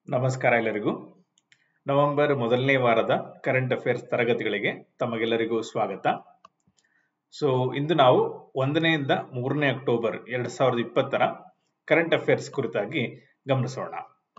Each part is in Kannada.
ನಮಸ್ಕಾರ ಎಲ್ಲರಿಗೂ ನವೆಂಬರ್ ಮೊದಲನೇ ವಾರದ ಕರೆಂಟ್ ಅಫೇರ್ಸ್ ತರಗತಿಗಳಿಗೆ ತಮಗೆಲ್ಲರಿಗೂ ಸ್ವಾಗತ ಸೊ ಇಂದು ನಾವು ಒಂದನೆಯಿಂದ ಮೂರನೇ ಅಕ್ಟೋಬರ್ ಎರಡ್ ಸಾವಿರದ ಇಪ್ಪತ್ತರ ಕರೆಂಟ್ ಅಫೇರ್ಸ್ ಕುರಿತಾಗಿ ಗಮನಿಸೋಣ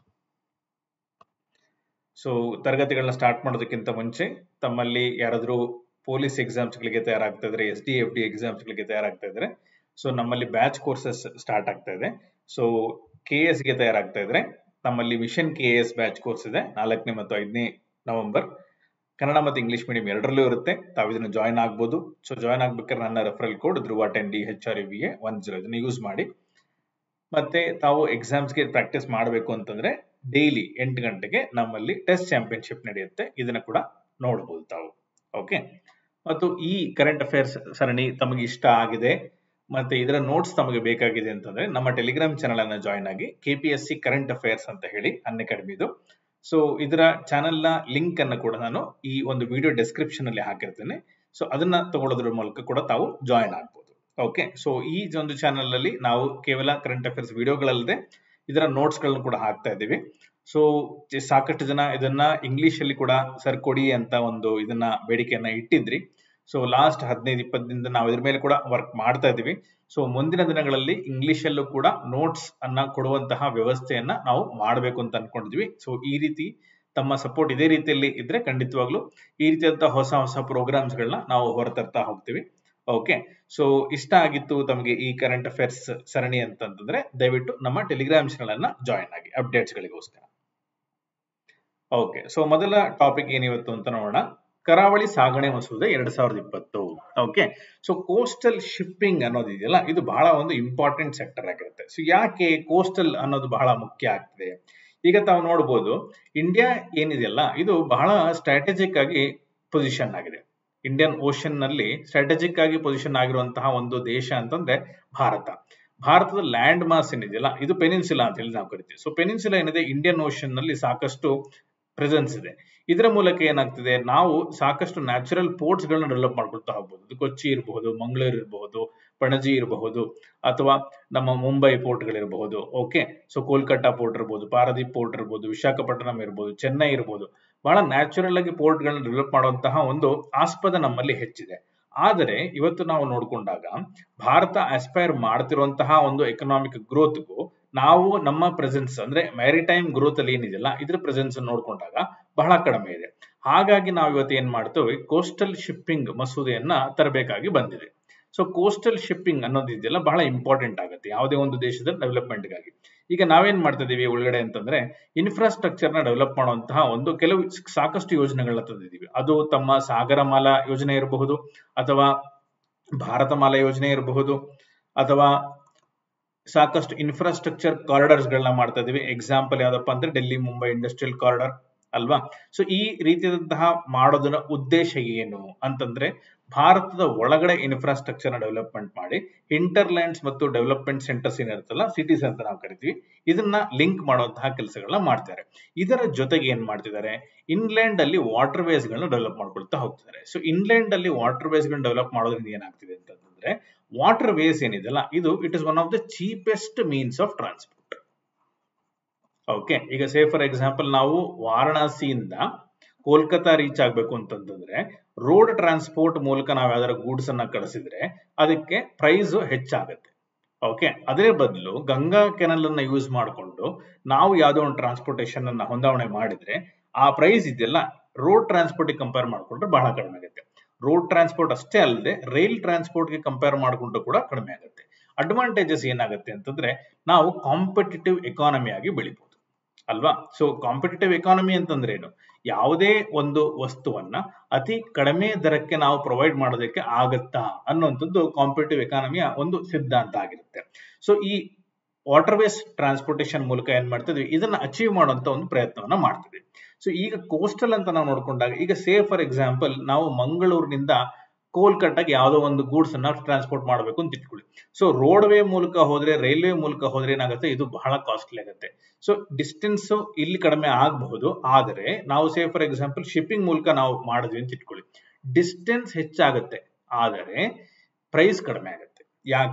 ಸೊ ತರಗತಿಗಳನ್ನ ಸ್ಟಾರ್ಟ್ ಮಾಡೋದಕ್ಕಿಂತ ಮುಂಚೆ ತಮ್ಮಲ್ಲಿ ಯಾರಾದರೂ ಪೊಲೀಸ್ ಎಕ್ಸಾಮ್ಸ್ಗಳಿಗೆ ತಯಾರಾಗ್ತಾ ಇದ್ರೆ ಎಸ್ ಡಿ ಎಫ್ ಡಿ ಎಕ್ಸಾಮ್ಸ್ಗಳಿಗೆ ತಯಾರಾಗ್ತಾ ಇದ್ರೆ ಸೊ ನಮ್ಮಲ್ಲಿ ಬ್ಯಾಚ್ ಕೋರ್ಸಸ್ ಸ್ಟಾರ್ಟ್ ಆಗ್ತಾ ಇದೆ ಸೊ ಕೆ ಎಸ್ ಗೆ ತಯಾರಾಗ್ತಾ ಇದ್ರೆ ನಮ್ಮಲ್ಲಿ mission K S batch course ಇದೆ ನಾಲ್ಕನೇ ಮತ್ತು ಐದನೇ ನವೆಂಬರ್ ಕನ್ನಡ ಮತ್ತು ಇಂಗ್ಲಿಷ್ ಮೀಡಿಯಂ ಎರಡರಲ್ಲೂ ಇರುತ್ತೆ ತಾವು ಇದನ್ನು ಜಾಯ್ನ್ ಆಗ್ಬೋದು ಸೊ ಜಾಯ್ನ್ ಆಗ್ಬೇಕಾದ್ರೆ ನನ್ನ referral code Dhruva ten D H R V A one zero ಇದನ್ನು ಯೂಸ್ ಮಾಡಿ ಮತ್ತೆ ತಾವು ಎಕ್ಸಾಮ್ಸ್ಗೆ ಪ್ರಾಕ್ಟೀಸ್ ಮಾಡಬೇಕು ಅಂತಂದ್ರೆ ಡೈಲಿ ಎಂಟು ಗಂಟೆಗೆ ನಮ್ಮಲ್ಲಿ ಟೆಸ್ಟ್ ಚಾಂಪಿಯನ್ಶಿಪ್ ನಡೆಯುತ್ತೆ ಇದನ್ನ ಕೂಡ ನೋಡಬಹುದು ತಾವು ಓಕೆ ಮತ್ತು ಈ ಕರೆಂಟ್ ಅಫೇರ್ಸ್ ಸರಣಿ ತಮಗೆ ಇಷ್ಟ ಆಗಿದೆ ಮತ್ತೆ ಇದರ ನೋಟ್ಸ್ ತಮಗೆ ಬೇಕಾಗಿದೆ ಅಂತಂದ್ರೆ ನಮ್ಮ ಟೆಲಿಗ್ರಾಮ್ ಚಾನಲ್ ಅನ್ನ ಜಾಯ್ನ್ ಆಗಿ K P S C current affairs ಅಂತ ಹೇಳಿ ಅನ್ ಅಕಾಡೆಮಿದು ಸೊ ಇದರ ಚಾನೆಲ್ ನ ಲಿಂಕ್ ಅನ್ನು ಕೂಡ ನಾನು ಈ ಒಂದು ವಿಡಿಯೋ ಡಿಸ್ಕ್ರಿಪ್ಷನ್ ಅಲ್ಲಿ ಹಾಕಿರ್ತೇನೆ ಸೊ ಅದನ್ನ ತಗೊಳ್ಳೋದ್ರ ಮೂಲಕ ಕೂಡ ತಾವು ಜಾಯ್ನ್ ಆಗ್ಬೋದು ಓಕೆ ಸೊ ಈ ಒಂದು ಚಾನೆಲ್ ಅಲ್ಲಿ ನಾವು ಕೇವಲ ಕರೆಂಟ್ ಅಫೇರ್ಸ್ ವಿಡಿಯೋಗಳಲ್ಲದೆ ಇದರ ನೋಟ್ಸ್ ಗಳನ್ನು ಕೂಡ ಹಾಕ್ತಾ ಇದ್ದೀವಿ ಸೊ ಸಾಕಷ್ಟು ಜನ ಇದನ್ನ ಇಂಗ್ಲಿಷ್ ಅಲ್ಲಿ ಕೂಡ ಸರ್ ಕೊಡಿ ಅಂತ ಒಂದು ಇದನ್ನ ಬೇಡಿಕೆಯನ್ನ ಇಟ್ಟಿದ್ರಿ ಸೊ ಲಾಸ್ಟ್ ಹದಿನೈದು ಇಪ್ಪತ್ತದಿಂದ ನಾವು ಇದ್ರ ಮೇಲೆ ಕೂಡ ವರ್ಕ್ ಮಾಡ್ತಾ ಇದೀವಿ ಸೊ ಮುಂದಿನ ದಿನಗಳಲ್ಲಿ ಇಂಗ್ಲಿಷ್ ಅಲ್ಲೂ ಕೂಡ ನೋಟ್ಸ್ ಅನ್ನ ಕೊಡುವಂತಹ ವ್ಯವಸ್ಥೆಯನ್ನ ನಾವು ಮಾಡಬೇಕು ಅಂತ ಅನ್ಕೊಂಡಿದ್ವಿ ಸೊ ಈ ರೀತಿ ತಮ್ಮ ಸಪೋರ್ಟ್ ಇದೇ ರೀತಿಯಲ್ಲಿ ಇದ್ರೆ ಖಂಡಿತವಾಗ್ಲೂ ಈ ರೀತಿಯಾದಂತಹ ಹೊಸ ಹೊಸ ಪ್ರೋಗ್ರಾಮ್ಸ್ ಗಳನ್ನ ನಾವು ಹೊರತರ್ತಾ ಹೋಗ್ತೀವಿ ಓಕೆ ಸೊ ಇಷ್ಟ ಆಗಿತ್ತು ತಮಗೆ ಈ ಕರೆಂಟ್ ಅಫೇರ್ಸ್ ಸರಣಿ ಅಂತಂದ್ರೆ ದಯವಿಟ್ಟು ನಮ್ಮ ಟೆಲಿಗ್ರಾಮ್ ಚಾನಲ್ ಅನ್ನ ಜಾಯಿನ್ ಆಗಿ ಅಪ್ಡೇಟ್ಸ್ ಗಳಿಗೋಸ್ಕರ ಓಕೆ ಸೊ ಮೊದಲ ಟಾಪಿಕ್ ಏನಿವತ್ತು ಅಂತ ನೋಡೋಣ ಕರಾವಳಿ ಸಾಗಣೆ ಮಸೂದೆ ಎರಡ್ ಸಾವಿರದ ಇಪ್ಪತ್ತು ಓಕೆ ಸೊ ಕೋಸ್ಟಲ್ ಶಿಪ್ಪಿಂಗ್ ಅನ್ನೋದು ಇದೆಯಲ್ಲ ಇದು ಬಹಳ ಒಂದು ಇಂಪಾರ್ಟೆಂಟ್ ಸೆಕ್ಟರ್ ಆಗಿರುತ್ತೆ ಸೊ ಯಾಕೆ ಕೋಸ್ಟಲ್ ಅನ್ನೋದು ಬಹಳ ಮುಖ್ಯ ಆಗ್ತದೆ ಈಗ ತಾವು ನೋಡಬಹುದು ಇಂಡಿಯಾ ಏನಿದೆಯಲ್ಲ ಇದು ಬಹಳ ಸ್ಟ್ರಾಟಜಿಕ್ ಆಗಿ ಪೊಸಿಷನ್ ಆಗಿದೆ ಇಂಡಿಯನ್ ಓಷನ್ ನಲ್ಲಿ ಸ್ಟ್ರಾಟಜಿಕ್ ಆಗಿ ಪೊಸಿಷನ್ ಆಗಿರುವಂತಹ ಒಂದು ದೇಶ ಅಂತಂದ್ರೆ ಭಾರತ ಭಾರತದ ಲ್ಯಾಂಡ್ ಮಾಸ್ ಏನಿದೆಯಲ್ಲ ಇದು ಪೆನಿನ್ಸುಲಾ ಅಂತ ಹೇಳಿ ನಾವು ಕರಿತೀವಿ ಸೊ ಪೆನಿನ್ಸುಲಾ ಏನಿದೆ ಇಂಡಿಯನ್ ಓಷನ್ ನಲ್ಲಿ ಸಾಕಷ್ಟು ಪ್ರೆಸೆನ್ಸ್ ಇದೆ ಇದರ ಮೂಲಕ ಏನಾಗ್ತದೆ ನಾವು ಸಾಕಷ್ಟು ನ್ಯಾಚುರಲ್ ಪೋರ್ಟ್ಸ್ ಗಳನ್ನ ಡೆವಲಪ್ ಮಾಡ್ಕೊಳ್ತಾ ಹೋಗ್ಬೋದು ಕೊಚ್ಚಿ ಇರಬಹುದು ಮಂಗಳೂರು ಇರಬಹುದು ಪಣಜಿ ಇರಬಹುದು ಅಥವಾ ನಮ್ಮ ಮುಂಬೈ ಪೋರ್ಟ್ ಗಳಿರಬಹುದು ಓಕೆ ಸೊ ಕೋಲ್ಕತ್ತಾ ಪೋರ್ಟ್ ಇರಬಹುದು ಪಾರದೀಪ್ ಪೋರ್ಟ್ ಇರಬಹುದು ವಿಶಾಖಪಟ್ಟಣಂ ಇರಬಹುದು ಚೆನ್ನೈ ಇರಬಹುದು ಬಹಳ ನ್ಯಾಚುರಲ್ ಆಗಿ ಪೋರ್ಟ್ ಗಳನ್ನ ಡೆವಲಪ್ ಮಾಡುವಂತಹ ಒಂದು ಆಸ್ಪದ ನಮ್ಮಲ್ಲಿ ಹೆಚ್ಚಿದೆ ಆದರೆ ಇವತ್ತು ನಾವು ನೋಡಿಕೊಂಡಾಗ ಭಾರತ ಆಸ್ಪೈರ್ ಮಾಡ್ತಿರುವಂತಹ ಒಂದು ಎಕನಾಮಿಕ್ ಗ್ರೋತ್ಗೂ ನಾವು ನಮ್ಮ ಪ್ರೆಸೆನ್ಸ್ ಅಂದ್ರೆ ಮ್ಯಾರಿಟೈಮ್ ಗ್ರೋತ್ ಅಲ್ಲಿ ಏನಿದೆಯಲ್ಲ ಇದ್ರ ಪ್ರೆಸೆನ್ಸ್ ನೋಡ್ಕೊಂಡಾಗ ಬಹಳ ಕಡಿಮೆ ಇದೆ ಹಾಗಾಗಿ ನಾವು ಇವತ್ತು ಏನ್ ಮಾಡ್ತೇವೆ ಕೋಸ್ಟಲ್ ಶಿಪ್ಪಿಂಗ್ ಮಸೂದೆಯನ್ನ ತರಬೇಕಾಗಿ ಬಂದಿದೆ ಸೊ ಕೋಸ್ಟಲ್ ಶಿಪ್ಪಿಂಗ್ ಅನ್ನೋದು ಇದೆಯಲ್ಲ ಬಹಳ ಇಂಪಾರ್ಟೆಂಟ್ ಆಗುತ್ತೆ ಯಾವುದೇ ಒಂದು ದೇಶದ ಡೆವಲಪ್ಮೆಂಟ್ಗಾಗಿ ಈಗ ನಾವೇನ್ ಮಾಡ್ತಾ ಇದೀವಿ ಒಳಗಡೆ ಅಂತಂದ್ರೆ ಇನ್ಫ್ರಾಸ್ಟ್ರಕ್ಚರ್ ನ ಡೆವಲಪ್ ಮಾಡುವಂತಹ ಒಂದು ಕೆಲವು ಸಾಕಷ್ಟು ಯೋಜನೆಗಳನ್ನ ತಂದಿದ್ದೀವಿ ಅದು ತಮ್ಮ ಸಾಗರಮಾಲಾ ಯೋಜನೆ ಇರಬಹುದು ಅಥವಾ ಭಾರತ ಮಾಲಾ ಯೋಜನೆ ಇರಬಹುದು ಅಥವಾ ಸಾಕಷ್ಟು ಇನ್ಫ್ರಾಸ್ಟ್ರಕ್ಚರ್ ಕಾರಿಡಾರ್ಸ್ ಗಳನ್ನ ಮಾಡ್ತಾ ಇದೀವಿ ಎಕ್ಸಾಂಪಲ್ ಯಾವ್ದಪ್ಪ ಅಂದ್ರೆ ಡೆಲ್ಲಿ ಮುಂಬೈ ಇಂಡಸ್ಟ್ರಿಯಲ್ ಕಾರಿಡಾರ್ ಅಲ್ವಾ ಸೊ ಈ ರೀತಿಯಾದಂತಹ ಮಾಡೋದನ್ನ ಉದ್ದೇಶ ಏನು ಅಂತಂದ್ರೆ ಭಾರತದ ಒಳಗಡೆ ಇನ್ಫ್ರಾಸ್ಟ್ರಕ್ಚರ್ ನ ಡೆವಲಪ್ಮೆಂಟ್ ಮಾಡಿ ಹಿಂಟರ್ಲ್ಯಾಂಡ್ಸ್ ಮತ್ತು ಡೆವಲಪ್ಮೆಂಟ್ ಸೆಂಟರ್ಸ್ ಏನಿರುತ್ತಲ್ಲ ಸಿಟೀಸ್ ಅಂತ ನಾವು ಕರಿತೀವಿ ಇದನ್ನ ಲಿಂಕ್ ಮಾಡುವಂತಹ ಕೆಲಸಗಳನ್ನ ಮಾಡ್ತಾರೆ ಇದರ ಜೊತೆಗೆ ಏನ್ ಮಾಡ್ತಿದ್ದಾರೆ ಇನ್ಲ್ಯಾಂಡ್ ಅಲ್ಲಿ ವಾಟರ್ ವೇಸ್ ಗಳನ್ನ ಡೆವಲಪ್ ಮಾಡ್ಕೊಳ್ತಾ ಹೋಗ್ತಿದ್ದಾರೆ ಸೊ ಇನ್ಲ್ಯಾಂಡ್ ಅಲ್ಲಿ ವಾಟರ್ ವೇಸ್ ಗಳನ್ನ ಡೆವಲಪ್ ಮಾಡೋದ್ರಿಂದ ಏನಾಗ್ತಿದೆ ಅಂತಂದ್ರೆ ವಾಟರ್ ವೇಸ್ ಏನಿದೆಲ್ಲ ಇದು it is one of the cheapest means of transport okay ಈಗ ಸೇ ಫಾರ್ ಎಕ್ಸಾಂಪಲ್ ನಾವು ವಾರಣಾಸಿಯಿಂದ ಕೋಲ್ಕತ್ತಾ ರೀಚ್ ಆಗ್ಬೇಕು ಅಂತಂದ್ರೆ ರೋಡ್ ಟ್ರಾನ್ಸ್ಪೋರ್ಟ್ ಮೂಲಕ ನಾವು ಯಾವ್ದಾರ ಗೂಡ್ಸ್ ಅನ್ನ ಕಳಿಸಿದ್ರೆ ಅದಕ್ಕೆ ಪ್ರೈಸ್ ಹೆಚ್ಚಾಗುತ್ತೆ ಓಕೆ ಅದೇ ಬದಲು ಗಂಗಾ ಕೆನಲ್ ಅನ್ನ ಯೂಸ್ ಮಾಡಿಕೊಂಡು ನಾವು ಯಾವ್ದೋ ಒಂದು ಟ್ರಾನ್ಸ್ಪೋರ್ಟೇಷನ್ ಅನ್ನ ಹೊಂದಾವಣೆ ಮಾಡಿದ್ರೆ ಆ ಪ್ರೈಸ್ ಇದೆಲ್ಲ ರೋಡ್ ಟ್ರಾನ್ಸ್ಪೋರ್ಟ್ ಕಂಪೇರ್ ಮಾಡ್ಕೊಂಡ್ರೆ ಬಹಳ ಕಡಿಮೆ ಆಗುತ್ತೆ ರೋಡ್ ಟ್ರಾನ್ಸ್ಪೋರ್ಟ್ ಅಷ್ಟೇ ಅಲ್ಲದೆ ರೈಲ್ ಟ್ರಾನ್ಸ್ಪೋರ್ಟ್ ಗೆ ಕಂಪೇರ್ ಮಾಡಿಕೊಂಡ್ರು ಕೂಡ ಕಡಿಮೆ ಆಗುತ್ತೆ ಅಡ್ವಾಂಟೇಜಸ್ ಏನಾಗುತ್ತೆ ಅಂತಂದ್ರೆ ನಾವು ಕಾಂಪಿಟೇಟಿವ್ ಎಕಾನಮಿ ಆಗಿ ಬೆಳಿಬಹುದು ಅಲ್ವಾ ಸೊ ಕಾಂಪಿಟೇಟಿವ್ ಎಕಾನಮಿ ಅಂತಂದ್ರೆ ಏನು ಯಾವುದೇ ಒಂದು ವಸ್ತುವನ್ನ ಅತಿ ಕಡಿಮೆ ದರಕ್ಕೆ ನಾವು ಪ್ರೊವೈಡ್ ಮಾಡೋದಕ್ಕೆ ಆಗತ್ತಾ ಅನ್ನುವಂಥದ್ದು ಕಾಂಪಿಟೇಟಿವ್ ಎಕಾನಮಿಯ ಒಂದು ಸಿದ್ಧಾಂತ ಆಗಿರುತ್ತೆ ಸೊ ಈ ವಾಟರ್ ವೇಸ್ ಟ್ರಾನ್ಸ್ಪೋರ್ಟೇಷನ್ ಮೂಲಕ ಏನ್ ಮಾಡ್ತಿದ್ವಿ ಇದನ್ನ ಅಚೀವ್ ಮಾಡುವಂತ ಒಂದು ಪ್ರಯತ್ನವನ್ನ ಮಾಡ್ತಿದ್ವಿ ಸೊ ಈಗ ಕೋಸ್ಟಲ್ ಅಂತ ನಾವು ನೋಡ್ಕೊಂಡಾಗ ಈಗ ಸೇ ಫಾರ್ ಎಕ್ಸಾಂಪಲ್ ನಾವು ಮಂಗಳೂರಿನಿಂದ ಕೋಲ್ಕಟ್ಟಾಗೆ ಯಾವುದೋ ಒಂದು ಗೂಡ್ಸ್ ಅನ್ನ ಟ್ರಾನ್ಸ್ಪೋರ್ಟ್ ಮಾಡಬೇಕು ಅಂತ ಇಟ್ಕೊಳ್ಳಿ ಸೊ ರೋಡ್ ವೇ ಮೂಲಕ ಹೋದ್ರೆ ರೈಲ್ವೆ ಮೂಲಕ ಹೋದ್ರೆ ಏನಾಗುತ್ತೆ ಇದು ಬಹಳ ಕಾಸ್ಟ್ಲಿ ಆಗುತ್ತೆ ಸೊ ಡಿಸ್ಟೆನ್ಸ್ ಇಲ್ಲಿ ಕಡಿಮೆ ಆಗಬಹುದು ಆದರೆ ನಾವು ಸೇ ಫಾರ್ ಎಕ್ಸಾಂಪಲ್ ಶಿಪ್ಪಿಂಗ್ ಮೂಲಕ ನಾವು ಮಾಡಿದ್ವಿ ಅಂತ ಇಟ್ಕೊಳ್ಳಿ ಡಿಸ್ಟೆನ್ಸ್ ಹೆಚ್ಚಾಗುತ್ತೆ ಆದರೆ ಪ್ರೈಸ್ ಕಡಿಮೆ ಆಗುತ್ತೆ ಯಾಕೆ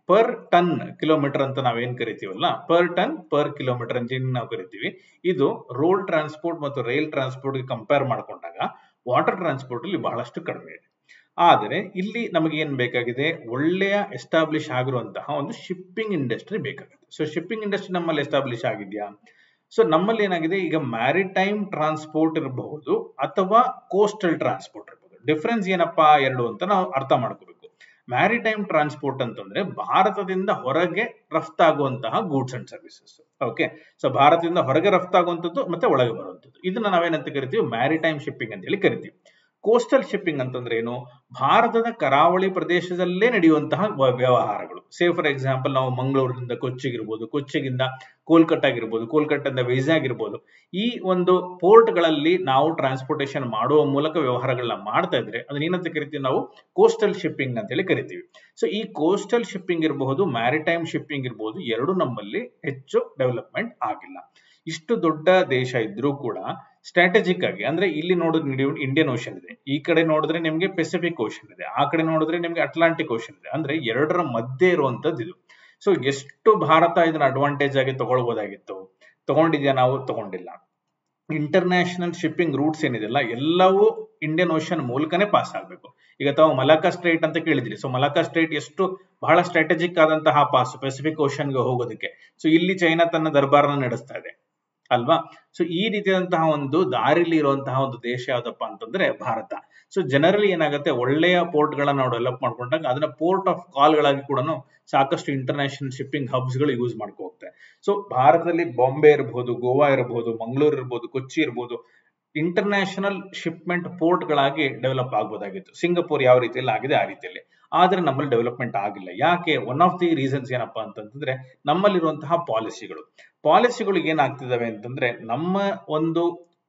ಪರ್ ಟನ್ ಕಿಲೋಮೀಟರ್ ಅಂತ ನಾವೇನ್ ಕರಿತೀವಲ್ಲ ಪರ್ ಟನ್ ಪರ್ ಕಿಲೋಮೀಟರ್ ಅಂತ ಏನ್ ನಾವು ಕರಿತೀವಿ ಇದು ರೋಡ್ ಟ್ರಾನ್ಸ್ಪೋರ್ಟ್ ಮತ್ತು ರೈಲ್ ಟ್ರಾನ್ಸ್ಪೋರ್ಟ್ ಗೆ ಕಂಪೇರ್ ಮಾಡ್ಕೊಂಡಾಗ ವಾಟರ್ ಟ್ರಾನ್ಸ್ಪೋರ್ಟ್ ಅಲ್ಲಿ ಬಹಳಷ್ಟು ಕಡಿಮೆ ಇದೆ ಆದರೆ ಇಲ್ಲಿ ನಮಗೆ ಏನ್ ಬೇಕಾಗಿದೆ ಒಳ್ಳೆಯ ಎಸ್ಟಾಬ್ಲಿಷ್ ಆಗಿರುವಂತಹ ಒಂದು ಶಿಪ್ಪಿಂಗ್ ಇಂಡಸ್ಟ್ರಿ ಬೇಕಾಗುತ್ತೆ ಸೊ ಶಿಪ್ಪಿಂಗ್ ಇಂಡಸ್ಟ್ರಿ ನಮ್ಮಲ್ಲಿ ಎಸ್ಟಾಬ್ಲಿಷ್ ಆಗಿದೆಯಾ ಸೊ ನಮ್ಮಲ್ಲಿ ಏನಾಗಿದೆ ಈಗ ಮ್ಯಾರಿಟೈಮ್ ಟ್ರಾನ್ಸ್ಪೋರ್ಟ್ ಇರಬಹುದು ಅಥವಾ ಕೋಸ್ಟಲ್ ಟ್ರಾನ್ಸ್ಪೋರ್ಟ್ ಇರಬಹುದು ಡಿಫರೆನ್ಸ್ ಏನಪ್ಪಾ ಎರಡು ಅಂತ ನಾವು ಅರ್ಥ ಮಾಡ್ಕೋಬೇಕು ಮ್ಯಾರಿಟೈಮ್ ಟ್ರಾನ್ಸ್ಪೋರ್ಟ್ ಅಂತಂದ್ರೆ ಭಾರತದಿಂದ ಹೊರಗೆ ರಫ್ತಾಗುವಂತಹ goods and services okay so ಭಾರತದಿಂದ ಹೊರಗೆ ರಫ್ತಾಗುವಂಥದ್ದು ಮತ್ತೆ ಒಳಗೆ ಬರುವಂಥದ್ದು ಇದನ್ನ ನಾವೇನಂತ ಕರಿತೀವಿ ಮ್ಯಾರಿಟೈಮ್ ಶಿಪ್ಪಿಂಗ್ ಅಂತ ಹೇಳಿ ಕರಿತೀವಿ ಕೋಸ್ಟಲ್ ಶಿಪ್ಪಿಂಗ್ ಅಂತಂದ್ರೆ ಏನು ಭಾರತದ ಕರಾವಳಿ ಪ್ರದೇಶದಲ್ಲೇ ನಡೆಯುವಂತಹ ವ್ಯವಹಾರಗಳು ಸೇ ಫಾರ್ ಎಕ್ಸಾಂಪಲ್ ನಾವು ಮಂಗಳೂರಿನಿಂದ ಕೊಚ್ಚಿಗಿರ್ಬೋದು ಕೊಚ್ಚಿಗಿಂದ ಕೋಲ್ಕಟ್ಟ ಆಗಿರ್ಬೋದು ಕೋಲ್ಕಟ್ಟಾದಿಂದ ವೈಜಾಗ್ ಇರ್ಬೋದು ಈ ಒಂದು ಪೋರ್ಟ್ ಗಳಲ್ಲಿ ನಾವು ಟ್ರಾನ್ಸ್ಪೋರ್ಟೇಷನ್ ಮಾಡುವ ಮೂಲಕ ವ್ಯವಹಾರಗಳನ್ನ ಮಾಡ್ತಾ ಇದ್ರೆ ಅದನ್ನ ಏನಂತ ಕರಿತೀವಿ ನಾವು ಕೋಸ್ಟಲ್ ಶಿಪ್ಪಿಂಗ್ ಅಂತ ಹೇಳಿ ಕರಿತೀವಿ ಸೊ ಈ ಕೋಸ್ಟಲ್ ಶಿಪ್ಪಿಂಗ್ ಇರಬಹುದು ಮ್ಯಾರಿಟೈಮ್ ಶಿಪ್ಪಿಂಗ್ ಇರಬಹುದು ಎರಡು ನಮ್ಮಲ್ಲಿ ಹೆಚ್ಚು ಡೆವಲಪ್ಮೆಂಟ್ ಆಗಿಲ್ಲ ಇಷ್ಟು ದೊಡ್ಡ ದೇಶ ಇದ್ರೂ ಕೂಡ ಸ್ಟ್ರಾಟಜಿಕ್ ಆಗಿ ಅಂದ್ರೆ ಇಲ್ಲಿ ನೋಡಿದ್ರೆ ಇಂಡಿಯನ್ ಓಷನ್ ಇದೆ ಈ ಕಡೆ ನೋಡಿದ್ರೆ ನಿಮ್ಗೆ ಪೆಸಿಫಿಕ್ ಓಷನ್ ಇದೆ ಆ ಕಡೆ ನೋಡಿದ್ರೆ ನಿಮ್ಗೆ ಅಟ್ಲಾಂಟಿಕ್ ಓಷನ್ ಇದೆ ಅಂದ್ರೆ ಎರಡರ ಮಧ್ಯೆ ಇರುವಂತದ್ದು ಇದು ಸೊ ಎಷ್ಟು ಭಾರತ ಇದನ್ನ ಅಡ್ವಾಂಟೇಜ್ ಆಗಿ ತಗೊಳ್ಬೋದಾಗಿತ್ತು ತಗೊಂಡಿದ್ಯಾ ನಾವು ತಗೊಂಡಿಲ್ಲ ಇಂಟರ್ನ್ಯಾಷನಲ್ ಶಿಪ್ಪಿಂಗ್ ರೂಟ್ಸ್ ಏನಿದೆಲ್ಲ ಎಲ್ಲವೂ ಇಂಡಿಯನ್ ಓಷನ್ ಮೂಲಕನೇ ಪಾಸ್ ಆಗಬೇಕು ಈಗ ತಾವು ಮಲಾಕಾ ಸ್ಟ್ರೈಟ್ ಅಂತ ಕೇಳಿದ್ರಿ ಸೊ ಮಲಾಕಾ ಸ್ಟ್ರೈಟ್ ಎಷ್ಟು ಬಹಳ ಸ್ಟ್ರಾಟಜಿಕ್ ಆದಂತಹ ಪಾಸ್ ಪೆಸಿಫಿಕ್ ಓಷನ್ಗೆ ಹೋಗೋದಕ್ಕೆ ಸೊ ಇಲ್ಲಿ ಚೈನಾ ತನ್ನ ದರ್ಬಾರನ ನಡೆಸ್ತಾ ಇದೆ ಅಲ್ವಾ ಸೊ ಈ ರೀತಿಯಾದಂತಹ ಒಂದು ದಾರಿಲಿ ಇರುವಂತಹ ಒಂದು ದೇಶ ಯಾವ್ದಪ್ಪ ಅಂತಂದ್ರೆ ಭಾರತ ಸೊ ಜನರಲಿ ಏನಾಗುತ್ತೆ ಒಳ್ಳೆಯ ಪೋರ್ಟ್ ಗಳನ್ನ ನಾವು ಡೆವಲಪ್ ಮಾಡ್ಕೊಂಡಾಗ ಅದನ್ನ ಪೋರ್ಟ್ ಆಫ್ ಕಾಲ್ ಗಳಾಗಿ ಕೂಡ ಸಾಕಷ್ಟು ಇಂಟರ್ನ್ಯಾಷನಲ್ ಶಿಪ್ಪಿಂಗ್ ಹಬ್ಸ್ ಗಳು ಯೂಸ್ ಮಾಡ್ಕೊ ಹೋಗ್ತಾರೆ ಸೊ ಭಾರತದಲ್ಲಿ ಬಾಂಬೆ ಇರಬಹುದು ಗೋವಾ ಇರಬಹುದು ಮಂಗಳೂರು ಇರಬಹುದು ಕೊಚ್ಚಿ ಇರಬಹುದು ಇಂಟರ್ನ್ಯಾಷನಲ್ ಶಿಪ್ಮೆಂಟ್ ಪೋರ್ಟ್ ಗಳಾಗಿ ಡೆವಲಪ್ ಆಗ್ಬೋದಾಗಿತ್ತು ಸಿಂಗಪುರ್ ಯಾವ ರೀತಿಯಲ್ಲಿ ಆಗಿದೆ ಆ ರೀತಿಯಲ್ಲಿ ಆದ್ರೆ ನಮ್ಮಲ್ಲಿ ಡೆವಲಪ್ಮೆಂಟ್ ಆಗಿಲ್ಲ ಯಾಕೆ ಒನ್ ಆಫ್ ದಿ ರೀಸನ್ಸ್ ಏನಪ್ಪಾ ಅಂತಂದ್ರೆ ನಮ್ಮಲ್ಲಿರುವಂತಹ ಪಾಲಿಸಿಗಳು ಪಾಲಿಸಿಗಳು ಏನಾಗ್ತಿದಾವೆ ಅಂತಂದ್ರೆ ನಮ್ಮ ಒಂದು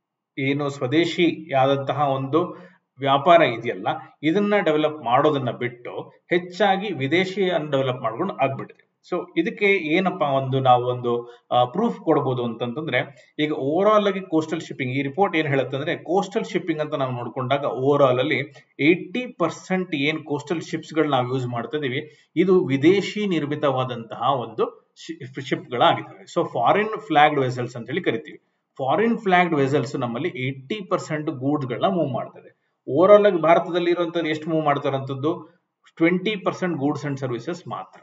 ಏನು ಸ್ವದೇಶಿ ಆದಂತಹ ಒಂದು ವ್ಯಾಪಾರ ಇದೆಯಲ್ಲ ಇದನ್ನ ಡೆವಲಪ್ ಮಾಡೋದನ್ನ ಬಿಟ್ಟು ಹೆಚ್ಚಾಗಿ ವಿದೇಶಿಯನ್ನು ಡೆವಲಪ್ ಮಾಡ್ಕೊಂಡು ಆಗ್ಬಿಟ್ಟಿದೆ ಸೊ ಇದಕ್ಕೆ ಏನಪ್ಪಾ ಒಂದು ನಾವು ಒಂದು ಪ್ರೂಫ್ ಕೊಡಬಹುದು ಅಂತಂತಂದ್ರೆ ಈಗ ಓವರ್ ಆಲ್ ಆಗಿ ಕೋಸ್ಟಲ್ ಶಿಪ್ಪಿಂಗ್ ಈ ರಿಪೋರ್ಟ್ ಏನ್ ಹೇಳುತ್ತೆ ಅಂದ್ರೆ ಕೋಸ್ಟಲ್ ಶಿಪ್ಪಿಂಗ್ ಅಂತ ನಾವು ನೋಡ್ಕೊಂಡಾಗ ಓವರ್ ಆಲ್ ಅಲ್ಲಿ ಏಯ್ಟಿ ಪರ್ಸೆಂಟ್ ಏನ್ ಕೋಸ್ಟಲ್ ಶಿಪ್ಸ್ ಗಳು ನಾವು ಯೂಸ್ ಮಾಡ್ತಾ ಇದೀವಿ ಇದು ವಿದೇಶಿ ನಿರ್ಮಿತವಾದಂತಹ ಒಂದು ಶಿಪ್ ಗಳಾಗಿದ್ದಾವೆ ಸೊ ಫಾರಿನ್ ಫ್ಲಾಗ್ಡ್ ವೆಸಲ್ಸ್ ಅಂತ ಹೇಳಿ ಕರಿತೀವಿ ಫಾರಿನ್ ಫ್ಲಾಗ್ಡ್ ವೆಸಲ್ಸ್ ನಮ್ಮಲ್ಲಿ ಏಯ್ಟಿ ಪರ್ಸೆಂಟ್ ಗೂಡ್ಸ್ ಗಳನ್ನ ಮೂವ್ ಮಾಡ್ತದೆ ಓವರ್ ಆಲ್ ಆಗಿ ಭಾರತದಲ್ಲಿ ಇರುವಂತದ್ದು ಎಷ್ಟು ಮೂವ್ ಮಾಡ್ತಾರಂತದ್ದು twenty percent goods and services ಮಾತ್ರ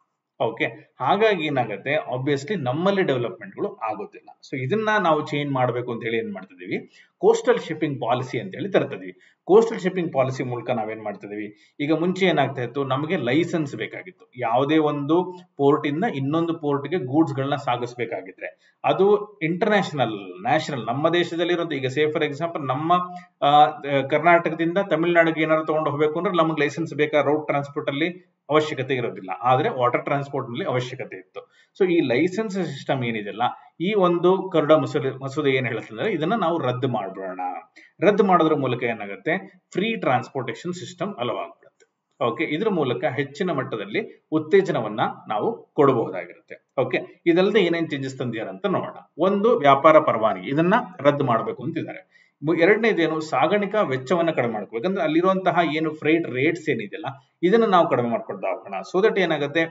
ಓಕೆ ಹಾಗಾಗಿ ಏನಾಗುತ್ತೆ ಆಬ್ವಿಯಸ್ಲಿ ನಮ್ಮಲ್ಲಿ ಡೆವಲಪ್ಮೆಂಟ್ಗಳು ಆಗೋದಿಲ್ಲ ಸೊ ಇದನ್ನ ನಾವು ಚೇಂಜ್ ಮಾಡಬೇಕು ಅಂತ ಹೇಳಿ ಏನ್ ಮಾಡ್ತಿದೀವಿ ಕೋಸ್ಟಲ್ ಶಿಪ್ಪಿಂಗ್ ಪಾಲಿಸಿ ಅಂತ ಹೇಳಿ ತರ್ತಿದೀವಿ ಕೋಸ್ಟಲ್ ಶಿಪ್ಪಿಂಗ್ ಪಾಲಿಸಿ ಮೂಲಕ ನಾವೇನ್ ಮಾಡ್ತಿದೀವಿ ಈಗ ಮುಂಚೆ ಏನಾಗ್ತಾ ಇತ್ತು ನಮಗೆ ಲೈಸೆನ್ಸ್ ಬೇಕಾಗಿತ್ತು ಯಾವುದೇ ಒಂದು ಪೋರ್ಟ್ ಇಂದ ಇನ್ನೊಂದು ಪೋರ್ಟ್ಗೆ ಗೂಡ್ಸ್ ಗಳನ್ನ ಸಾಗಿಸ್ಬೇಕಾಗಿದ್ರೆ ಅದು ಇಂಟರ್ನ್ಯಾಷನಲ್ ನ್ಯಾಷನಲ್ ನಮ್ಮ ದೇಶದಲ್ಲಿರೋದು ಈಗ ಸೇ ಫಾರ್ ಎಕ್ಸಾಂಪಲ್ ನಮ್ಮ ಕರ್ನಾಟಕದಿಂದ ತಮಿಳುನಾಡಿಗೆ ಏನಾದ್ರು ತಗೊಂಡು ಹೋಗ್ಬೇಕು ಅಂದ್ರೆ ನಮಗೆ ಲೈಸೆನ್ಸ್ ಬೇಕಾ ರೋಡ್ ಟ್ರಾನ್ಸ್ಪೋರ್ಟ್ ಅಲ್ಲಿ ಅವಶ್ಯಕತೆ ಇರೋದಿಲ್ಲ ಆದ್ರೆ ವಾಟರ್ ಟ್ರಾನ್ಸ್ಪೋರ್ಟ್ ನಲ್ಲಿ ಅವಶ್ಯಕತೆ ಇತ್ತು ಸೊ ಈ ಲೈಸೆನ್ಸ್ ಸಿಸ್ಟಮ್ ಏನಿದೆಲ್ಲ ಈ ಒಂದು ಕರಡ ಮಸೂದೆ ಮಸೂದೆ ಏನ್ ಹೇಳುತ್ತಂದ್ರೆ ಇದನ್ನ ನಾವು ರದ್ದು ಮಾಡ್ಬಿಡೋಣ ರದ್ದು ಮಾಡೋದ್ರ ಮೂಲಕ ಏನಾಗುತ್ತೆ ಫ್ರೀ ಟ್ರಾನ್ಸ್ಪೋರ್ಟೇಷನ್ ಸಿಸ್ಟಮ್ ಅಲವಾಗ್ಬಿಡುತ್ತೆ ಓಕೆ ಇದ್ರ ಮೂಲಕ ಹೆಚ್ಚಿನ ಮಟ್ಟದಲ್ಲಿ ಉತ್ತೇಜನವನ್ನ ನಾವು ಕೊಡಬಹುದಾಗಿರುತ್ತೆ ಓಕೆ ಇದಲ್ಲದೆ ಏನೇನ್ ಚೇಂಜಸ್ ತಂದಿದ್ದಾರೆ ಅಂತ ನೋಡೋಣ ಒಂದು ವ್ಯಾಪಾರ ಪರವಾನಗಿ ಇದನ್ನ ರದ್ದು ಮಾಡಬೇಕು ಅಂತಿದ್ದಾರೆ ಎರಡನೇದೇನು ಸಾಗಾಣಿಕಾ ವೆಚ್ಚವನ್ನ ಕಡಿಮೆ ಮಾಡ್ಬೇಕು ಯಾಕಂದ್ರೆ ಅಲ್ಲಿರುವಂತಹ ಏನು ಫ್ರೈಟ್ ರೇಟ್ಸ್ ಏನಿದೆಯಲ್ಲ ಇದನ್ನ ನಾವು ಕಡಿಮೆ ಮಾಡ್ಕೊಳ್ತಾ ಹೋಗೋಣ ಸೊ ದಟ್ ಏನಾಗುತ್ತೆ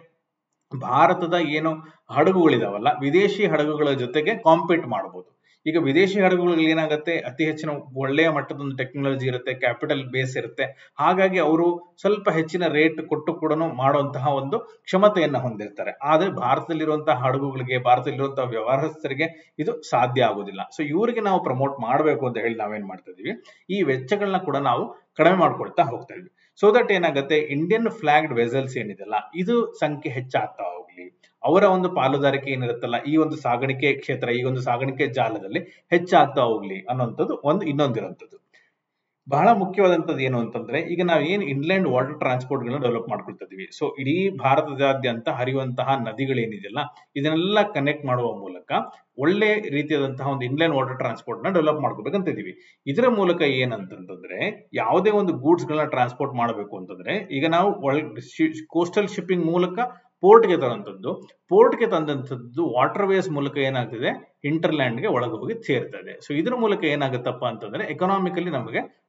ಭಾರತದ ಏನು ಹಡಗುಗಳಿದಾವಲ್ಲ ವಿದೇಶಿ ಹಡಗುಗಳ ಜೊತೆಗೆ ಕಾಂಪೀಟ್ ಮಾಡಬಹುದು ಈಗ ವಿದೇಶಿ ಹಡಗುಗಳಲ್ಲಿ ಏನಾಗುತ್ತೆ ಅತಿ ಹೆಚ್ಚಿನ ಒಳ್ಳೆಯ ಮಟ್ಟದ ಒಂದು ಟೆಕ್ನಾಲಜಿ ಇರುತ್ತೆ ಕ್ಯಾಪಿಟಲ್ ಬೇಸ್ ಇರುತ್ತೆ ಹಾಗಾಗಿ ಅವರು ಸ್ವಲ್ಪ ಹೆಚ್ಚಿನ ರೇಟ್ ಕೊಟ್ಟು ಕೂಡ ಮಾಡುವಂತಹ ಒಂದು ಕ್ಷಮತೆಯನ್ನ ಹೊಂದಿರ್ತಾರೆ ಆದ್ರೆ ಭಾರತದಲ್ಲಿರುವಂತಹ ಹಡಗುಗಳಿಗೆ ಭಾರತದಲ್ಲಿರುವಂತಹ ವ್ಯವಹಾರಸ್ಥರಿಗೆ ಇದು ಸಾಧ್ಯ ಆಗುದಿಲ್ಲ ಸೊ ಇವರಿಗೆ ನಾವು ಪ್ರಮೋಟ್ ಮಾಡಬೇಕು ಅಂತ ಹೇಳಿ ನಾವೇನ್ ಮಾಡ್ತಾ ಇದೀವಿ ಈ ವೆಚ್ಚಗಳನ್ನ ಕೂಡ ನಾವು ಕಡಿಮೆ ಮಾಡ್ಕೊಳ್ತಾ ಹೋಗ್ತಾ ಇದ್ವಿ ಸೊ ದಟ್ ಏನಾಗುತ್ತೆ ಇಂಡಿಯನ್ ಫ್ಲಾಗ್ಡ್ ವೆಸಲ್ಸ್ ಏನಿದೆಲ್ಲ ಇದು ಸಂಖ್ಯೆ ಹೆಚ್ಚಾಗ್ತಾ ಹೋಗ್ಲಿ ಅವರ ಒಂದು ಪಾಲುದಾರಿಕೆ ಏನಿರುತ್ತಲ್ಲ ಈ ಒಂದು ಸಾಗಾಣಿಕೆ ಕ್ಷೇತ್ರ ಈ ಒಂದು ಸಾಗಾಣಿಕೆ ಜಾಲದಲ್ಲಿ ಹೆಚ್ಚಾಗ್ತಾ ಹೋಗ್ಲಿ ಅನ್ನೋಂಥದ್ದು ಒಂದು ಇನ್ನೊಂದಿರುವಂಥದ್ದು ಬಹಳ ಮುಖ್ಯವಾದಂಥದ್ದು ಏನು ಅಂತಂದ್ರೆ ಈಗ ನಾವು ಏನು ಇನ್ಲ್ಯಾಂಡ್ ವಾಟರ್ ಟ್ರಾನ್ಸ್ಪೋರ್ಟ್ ಗಳನ್ನ ಡೆವಲಪ್ ಮಾಡ್ಕೊಳ್ತಾ ಇದೀವಿ ಸೊ ಇಡೀ ಭಾರತದಾದ್ಯಂತ ಹರಿಯುವಂತಹ ನದಿಗಳೇನಿದೆಯಲ್ಲ ಇದನ್ನೆಲ್ಲ ಕನೆಕ್ಟ್ ಮಾಡುವ ಮೂಲಕ ಒಳ್ಳೆ ರೀತಿಯಾದಂತಹ ಒಂದು ಇನ್ಲ್ಯಾಂಡ್ ವಾಟರ್ ಟ್ರಾನ್ಸ್ಪೋರ್ಟ್ ನ ಡೆವಲಪ್ ಮಾಡ್ಕೋಬೇಕಂತ ಇದೀವಿ ಇದರ ಮೂಲಕ ಏನಂತಂದ್ರೆ ಯಾವುದೇ ಒಂದು ಗೂಡ್ಸ್ ಗಳನ್ನ ಟ್ರಾನ್ಸ್ಪೋರ್ಟ್ ಮಾಡಬೇಕು ಅಂತಂದ್ರೆ ಈಗ ನಾವು ಕೋಸ್ಟಲ್ ಶಿಪ್ಪಿಂಗ್ ಮೂಲಕ ಪೋರ್ಟ್ಗೆ ತರುವಂತದ್ದು ಪೋರ್ಟ್ಗೆ ತಂದಂಥದ್ದು ವಾಟರ್ ವೇಸ್ ಮೂಲಕ ಏನಾಗ್ತಿದೆ ಇಂಟರ್ಲ್ಯಾಂಡ್ಗೆ ಒಳಗೆ ಹೋಗಿ ಸೇರ್ತದೆ ಸೊ ಇದ್ರ ಮೂಲಕ ಏನಾಗುತ್ತಪ್ಪ ಅಂತಂದ್ರೆ ಎಕನಾಮಿಕಲಿ ನಮಗೆ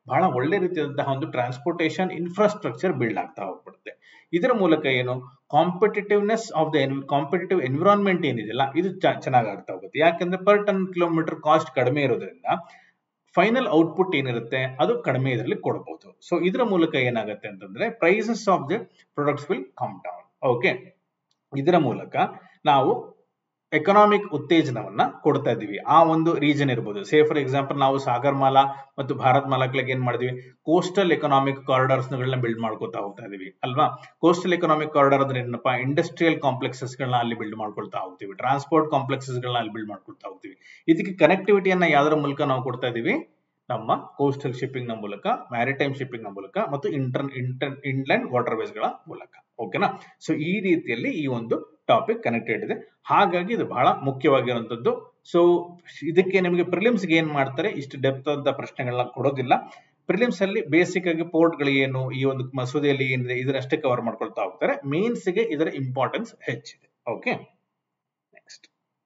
ಬಹಳ ಒಳ್ಳೆ ರೀತಿಯಾದಂತಹ ಒಂದು ಟ್ರಾನ್ಸ್ಪೋರ್ಟೇಷನ್ ಇನ್ಫ್ರಾಸ್ಟ್ರಕ್ಚರ್ ಬಿಲ್ಡ್ ಆಗ್ತಾ ಹೋಗ್ಬಿಡುತ್ತೆ ಇದರ ಮೂಲಕ ಏನು competitiveness of the competitive environment ಏನಿದೆಯಲ್ಲ ಇದು ಚೆನ್ನಾಗಿ ಆಗ್ತಾ ಹೋಗುತ್ತೆ ಯಾಕಂದ್ರೆ ಪರ್ ಟನ್ ಕಿಲೋಮೀಟರ್ ಕಾಸ್ಟ್ ಕಡಿಮೆ ಇರೋದ್ರಿಂದ ಫೈನಲ್ ಔಟ್ಪುಟ್ ಏನಿರುತ್ತೆ ಅದು ಕಡಿಮೆ ಇದರಲ್ಲಿ ಕೊಡಬಹುದು ಸೊ ಇದರ ಮೂಲಕ ಏನಾಗುತ್ತೆ ಅಂತಂದ್ರೆ prices of the products will come down okay ಇದರ ಮೂಲಕ ನಾವು ಎಕನಾಮಿಕ್ ಉತ್ತೇಜನವನ್ನ ಕೊಡ್ತಾ ಇದೀವಿ ಆ ಒಂದು ರೀಜನ್ ಇರ್ಬೋದು ಸೇ ಫಾರ್ ಎಕ್ಸಾಂಪಲ್ ನಾವು ಸಾಗರ್ ಮಾಲಾ ಮತ್ತು ಭಾರತ್ ಮಾಲಾಗಳಿಗೆ ಏನ್ ಮಾಡಿದ್ವಿ ಕೋಸ್ಟಲ್ ಎಕನಾಮಿಕ್ ಕಾರಿಡಾರ್ಸ್ ಗಳನ್ನ ಬಿಲ್ಡ್ ಮಾಡ್ಕೊತಾ ಹೋಗ್ತಾ ಇದೀವಿ ಅಲ್ವಾ ಕೋಸ್ಟಲ್ ಎಕನಾಮಿಕ್ ಕಾರಿಡಾರ್ ಅಂದ್ರೆ ಏನಪ್ಪಾ ಇಂಡಸ್ಟ್ರಿಯಲ್ ಕಾಂಪ್ಲೆಕ್ಸಸ್ ಗಳನ್ನ ಅಲ್ಲಿ ಬಿಲ್ಡ್ ಮಾಡ್ಕೊಳ್ತಾ ಹೋಗ್ತೀವಿ ಟ್ರಾನ್ಸ್ಪೋರ್ಟ್ ಕಾಂಪ್ಲೆಕ್ಸಸ್ ಗಳನ್ನ ಅಲ್ಲಿ ಬಿಲ್ಡ್ ಮಾಡ್ಕೊಳ್ತಾ ಹೋಗ್ತೀವಿ ಇದಕ್ಕೆ ಕನೆಕ್ಟಿವಿಟಿಯನ್ನ ಯಾವ್ದ್ರ ಮೂಲಕ ನಾವು ಕೊಡ್ತಾ ಇದೀವಿ ನಮ್ಮ ಕೋಸ್ಟಲ್ ಶಿಪ್ಪಿಂಗ್ ನ ಮೂಲಕ ಮ್ಯಾರಿಟೈಮ್ ಶಿಪ್ಪಿಂಗ್ ನ ಮೂಲಕ ಮತ್ತು inter inter inland waterways ಗಳ ಮೂಲಕ ಓಕೆನಾ ಸೊ ಈ ರೀತಿಯಲ್ಲಿ ಈ ಒಂದು ಟಾಪಿಕ್ ಕನೆಕ್ಟೆಡ್ ಇದೆ ಹಾಗಾಗಿ ಇದು ಬಹಳ ಮುಖ್ಯವಾಗಿರುವಂತದ್ದು ಸೊ ಇದಕ್ಕೆ ನಿಮಗೆ ಪ್ರಿಲಿಮ್ಸ್ ಏನ್ ಮಾಡ್ತಾರೆ ಇಷ್ಟು ಡೆಪ್ತ್ ಅಂತ ಪ್ರಶ್ನೆಗಳನ್ನ ಕೊಡೋದಿಲ್ಲ ಪ್ರಿಲಿಮ್ಸ್ ಅಲ್ಲಿ ಬೇಸಿಕ್ ಆಗಿ ಪೋರ್ಟ್ ಗಳು ಏನು ಈ ಒಂದು ಮಸೂದೆಯಲ್ಲಿ ಏನಿದೆ ಇದನ್ನಷ್ಟೇ ಕವರ್ ಮಾಡ್ಕೊಳ್ತಾ ಹೋಗ್ತಾರೆ ಮೇನ್ಸ್ ಗೆ ಇದರ ಇಂಪಾರ್ಟೆನ್ಸ್ ಹೆಚ್ಚಿದೆ ಓಕೆ ನೆಕ್ಸ್ಟ್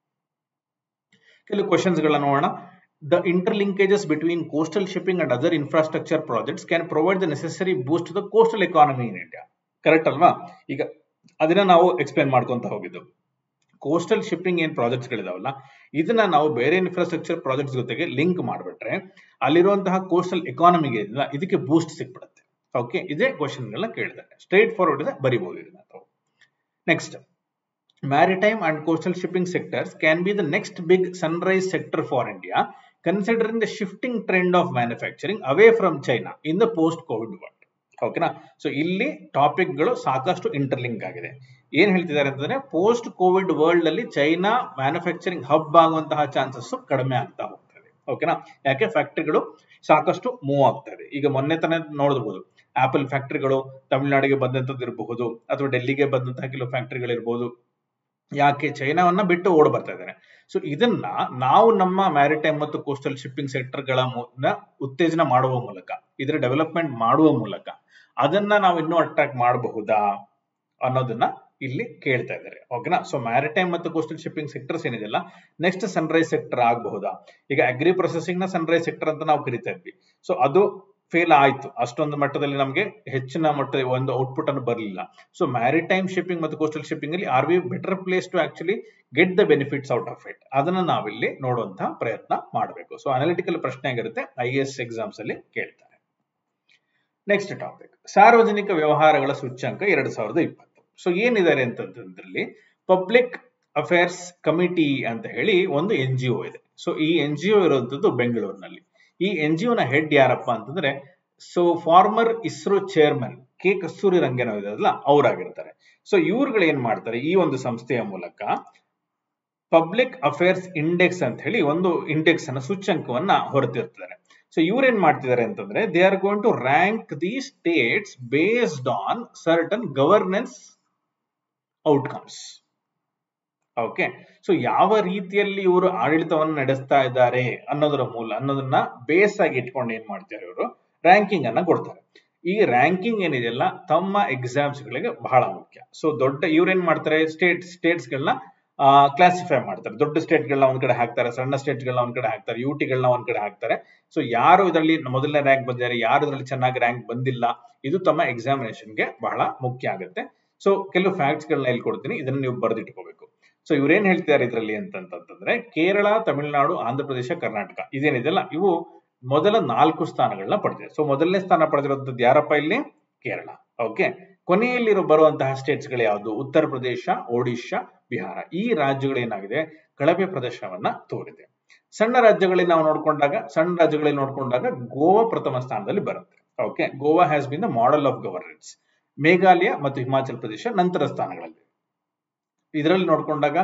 ಕೆಲವು ಕ್ವಶನ್ಸ್ ಗಳನ್ನ ನೋಡೋಣ the interlinkages between coastal shipping and other infrastructure projects can provide the necessary boost to the coastal economy in India. Correct ಅಲ್ವಾ ಈಗ ಅದನ್ನ ನಾವು ಎಕ್ಸ್ಪ್ಲೇನ್ ಮಾಡ್ಕೊಂತ ಹೋಗಿದ್ದು ಕೋಸ್ಟಲ್ ಶಿಪ್ಪಿಂಗ್ ಏನ್ ಪ್ರಾಜೆಕ್ಟ್ಸ್ ಗಳಿದಾವಲ್ಲ ಇದನ್ನ ನಾವು ಬೇರೆ ಇನ್ಫ್ರಾಸ್ಟ್ರಕ್ಚರ್ ಪ್ರಾಜೆಕ್ಟ್ಸ್ ಜೊತೆಗೆ ಲಿಂಕ್ ಮಾಡ್ಬಿಟ್ರೆ ಅಲ್ಲಿರುವಂತಹ ಕೋಸ್ಟಲ್ ಎಕಾನಮಿಗೆ ಇದಕ್ಕೆ ಬೂಸ್ಟ್ ಸಿಕ್ಬಿಡುತ್ತೆ ಓಕೆ ಇದೇ ಕ್ವಶನ್ ಗಳನ್ನ ಕೇಳಿದ್ದಾರೆ ಸ್ಟ್ರೇಟ್ ಫಾರ್ವರ್ಡ್ ಇದೆ ಬರಿಬಹುದು ಇದನ್ನ ತಾವು next maritime and coastal shipping sectors can be the next big sunrise sector for India, considering the shifting trend of manufacturing away from China in the post-COVID world. ಓಕೆನಾ ಸೊ ಇಲ್ಲಿ ಟಾಪಿಕ್ ಗಳು ಸಾಕಷ್ಟು ಇಂಟರ್ಲಿಂಕ್ ಆಗಿದೆ ಏನ್ ಹೇಳ್ತಿದ್ದಾರೆ ಅಂತಂದ್ರೆ ಪೋಸ್ಟ್ ಕೋವಿಡ್ ವರ್ಲ್ಡ್ ಅಲ್ಲಿ ಚೈನಾ ಮ್ಯಾನುಫ್ಯಾಕ್ಚರಿಂಗ್ ಹಬ್ ಆಗುವಂತಹ ಚಾನ್ಸಸ್ ಕಡಿಮೆ ಆಗ್ತಾ ಹೋಗ್ತದೆ ಓಕೆನಾ ಯಾಕೆ ಫ್ಯಾಕ್ಟರಿಗಳು ಸಾಕಷ್ಟು ಮೂವ್ ಆಗ್ತದೆ ಈಗ ಮೊನ್ನೆ ತಾನೇ ನೋಡಬಹುದು ಆಪಲ್ ಫ್ಯಾಕ್ಟರಿಗಳು ತಮಿಳುನಾಡಿಗೆ ಬಂದಂತದ್ದು ಇರಬಹುದು ಅಥವಾ ಡೆಲ್ಲಿಗೆ ಬಂದಂತಹ ಕೆಲವು ಫ್ಯಾಕ್ಟರಿಗಳಿರ್ಬೋದು ಯಾಕೆ ಚೈನಾವನ್ನ ಬಿಟ್ಟು ಓಡ್ ಬರ್ತಾ ಇದ್ದಾರೆ ಸೊ ಇದನ್ನ ನಾವು ನಮ್ಮ ಮ್ಯಾರಿಟೈಮ್ ಮತ್ತು ಕೋಸ್ಟಲ್ ಶಿಪ್ಪಿಂಗ್ ಸೆಕ್ಟರ್ ಗಳ ಉತ್ತೇಜನ ಮಾಡುವ ಮೂಲಕ ಇದರ ಡೆವಲಪ್ಮೆಂಟ್ ಮಾಡುವ ಮೂಲಕ ಅದನ್ನ ನಾವು ಇನ್ನೂ ಅಟ್ರಾಕ್ಟ್ ಮಾಡಬಹುದಾ ಅನ್ನೋದನ್ನ ಇಲ್ಲಿ ಕೇಳ್ತಾ ಇದ್ದಾರೆ ಓಕೆನಾ ಸೊ ಮ್ಯಾರಿಟೈಮ್ ಮತ್ತು ಕೋಸ್ಟಲ್ ಶಿಪ್ಪಿಂಗ್ ಸೆಕ್ಟರ್ಸ್ ಏನಿದೆಲ್ಲ ನೆಕ್ಸ್ಟ್ ಸನ್ರೈಸ್ ಸೆಕ್ಟರ್ ಆಗಬಹುದಾ ಈಗ ಅಗ್ರಿ ಪ್ರೊಸೆಸಿಂಗ್ ನ ಸನ್ರೈಸ್ ಸೆಕ್ಟರ್ ಅಂತ ನಾವು ಕರಿತಾ ಇದ್ವಿ ಸೊ ಅದು ಫೇಲ್ ಆಯ್ತು ಅಷ್ಟೊಂದು ಮಟ್ಟದಲ್ಲಿ ನಮಗೆ ಹೆಚ್ಚಿನ ಮಟ್ಟದ ಒಂದು ಔಟ್ಪುಟ್ ಅನ್ನು ಬರಲಿಲ್ಲ ಸೊ ಮ್ಯಾರಿಟೈಮ್ ಶಿಪ್ಪಿಂಗ್ ಮತ್ತು ಕೋಸ್ಟಲ್ ಶಿಪ್ಪಿಂಗ್ ಅಲ್ಲಿ are we better place to actually get the benefits out of it ಅದನ್ನ ನಾವಿಲ್ಲಿ ನೋಡುವಂತಹ ಪ್ರಯತ್ನ ಮಾಡಬೇಕು ಸೊ ಅನಾಲಿಟಿಕಲ್ ಪ್ರಶ್ನೆ ಆಗಿರುತ್ತೆ ಐ ಎಸ್ ಎಕ್ಸಾಮ್ಸ್ ಅಲ್ಲಿ ಕೇಳ್ತಾರೆ ನೆಕ್ಸ್ಟ್ ಟಾಪಿಕ್ ಸಾರ್ವಜನಿಕ ವ್ಯವಹಾರಗಳ ಸೂಚ್ಯಂಕ ಎರಡ್ ಸಾವಿರದ ಇಪ್ಪತ್ತು ಸೊ ಏನಿದ್ದಾರೆ ಅಂತಂದ್ರಲ್ಲಿ ಪಬ್ಲಿಕ್ ಅಫೇರ್ಸ್ ಕಮಿಟಿ ಅಂತ ಹೇಳಿ ಒಂದು ಎನ್ ಜಿ ಒ ಇದೆ ಸೊ ಈ ಎನ್ ಜಿ ಒ ಇರುವಂತದ್ದು ಬೆಂಗಳೂರಿನಲ್ಲಿ ಈ ಎನ್ ಜಿ ನ ಹೆಡ್ ಯಾರಪ್ಪ ಅಂತಂದ್ರೆ so former ISRO chairman K Kasturi ರಂಗೇನೋ ಇದಾರಲ್ಲ ಅವರಾಗಿರ್ತಾರೆ ಸೊ ಇವ್ರುಗಳು ಏನ್ ಮಾಡ್ತಾರೆ ಈ ಒಂದು ಸಂಸ್ಥೆಯ ಮೂಲಕ ಪಬ್ಲಿಕ್ ಅಫೇರ್ಸ್ ಇಂಡೆಕ್ಸ್ ಅಂತ ಹೇಳಿ ಒಂದು ಇಂಡೆಕ್ಸ್ ಅನ್ನ ಸೂಚ್ಯಂಕವನ್ನ ಹೊರತಿರ್ತಾರೆ ಸೊ ಇವ್ರೇನ್ ಮಾಡ್ತಿದ್ದಾರೆ ಅಂತಂದ್ರೆ they are going to rank the states based on certain governance outcomes okay so ಯಾವ ರೀತಿಯಲ್ಲಿ ಇವರು ಆಡಳಿತವನ್ನು ನಡೆಸ್ತಾ ಇದ್ದಾರೆ ಅನ್ನೋದರ ಮೂಲ ಅನ್ನೋದನ್ನ ಬೇಸ್ ಆಗಿ ಇಟ್ಕೊಂಡು ಏನ್ ಮಾಡ್ತಾರೆ ಇವರು ರ್ಯಾಂಕಿಂಗ್ ಅನ್ನ ಕೊಡ್ತಾರೆ ಈ ರ್ಯಾಂಕಿಂಗ್ ಏನಿದೆಯಲ್ಲ ತಮ್ಮ ಎಕ್ಸಾಮ್ಸ್ ಗಳಿಗೆ ಬಹಳ ಮುಖ್ಯ ಸೊ ದೊಡ್ಡ ಇವ್ರೇನ್ ಮಾಡ್ತಾರೆ ಸ್ಟೇಟ್ ಸ್ಟೇಟ್ಸ್ ಗಳನ್ನ ಕ್ಲಾಸಿಫೈ ಮಾಡ್ತಾರೆ ದೊಡ್ಡ ಸ್ಟೇಟ್ ಗಳನ್ನ ಒಂದ್ ಕಡೆ ಹಾಕ್ತಾರೆ ಸಣ್ಣ ಸ್ಟೇಟ್ ಗಳನ್ನ ಒಂದ್ ಕಡೆ ಹಾಕ್ತಾರೆ ಯು ಗಳನ್ನ ಒಂದ್ ಕಡೆ ಹಾಕ್ತಾರೆ ಸೊ ಯಾರು ಇದರಲ್ಲಿ ಮೊದಲನೇ ರ್ಯಾಂಕ್ ಬಂದಿದ್ದಾರೆ ಯಾರು ಇದರಲ್ಲಿ ಚೆನ್ನಾಗಿ ರ್ಯಾಂಕ್ ಬಂದಿಲ್ಲ ಇದು ತಮ್ಮ ಎಕ್ಸಾಮಿನೇಷನ್ಗೆ ಬಹಳ ಮುಖ್ಯ ಆಗುತ್ತೆ ಸೊ ಕೆಲವು ಫ್ಯಾಕ್ಟ್ಸ್ ಗಳನ್ನ ಇಲ್ಲಿ ಕೊಡ್ತೀನಿ ಇದನ್ನ ನೀವು ಬರೆದಿಟ್ಕೋಬೇಕು ಸೊ ಇವ್ರೇನ್ ಹೇಳ್ತಿದ್ದಾರೆ ಇದರಲ್ಲಿ ಅಂತಂತಂದ್ರೆ ಕೇರಳ ತಮಿಳುನಾಡು ಆಂಧ್ರ ಪ್ರದೇಶ ಕರ್ನಾಟಕ ಇದೇನಿದೆಲ್ಲ ಇವು ಮೊದಲ ನಾಲ್ಕು ಸ್ಥಾನಗಳನ್ನ ಪಡೆದಿದೆ ಸೊ ಮೊದಲನೇ ಸ್ಥಾನ ಪಡೆದಿರುವಂತದ್ದು ಯಾರಪ್ಪ ಇಲ್ಲಿ ಕೇರಳ ಓಕೆ ಕೊನೆಯಲ್ಲಿರೋ ಬರುವಂತಹ ಸ್ಟೇಟ್ಸ್ ಗಳು ಯಾವುದು ಉತ್ತರ ಪ್ರದೇಶ ಒಡಿಶಾ ಬಿಹಾರ ಈ ರಾಜ್ಯಗಳೇನಾಗಿದೆ ಕಳಪೆ ಪ್ರದರ್ಶನವನ್ನ ತೋರಿದೆ ಸಣ್ಣ ರಾಜ್ಯಗಳಲ್ಲಿ ನಾವು ನೋಡ್ಕೊಂಡಾಗ ಸಣ್ಣ ರಾಜ್ಯಗಳಲ್ಲಿ ನೋಡ್ಕೊಂಡಾಗ ಗೋವಾ ಪ್ರಥಮ ಸ್ಥಾನದಲ್ಲಿ ಬರುತ್ತೆ okay Goa has been the model of governance Meghalaya ಮತ್ತು ಹಿಮಾಚಲ ಪ್ರದೇಶ ನಂತರ ಸ್ಥಾನಗಳಲ್ಲಿ ಇದರಲ್ಲಿ ನೋಡ್ಕೊಂಡಾಗ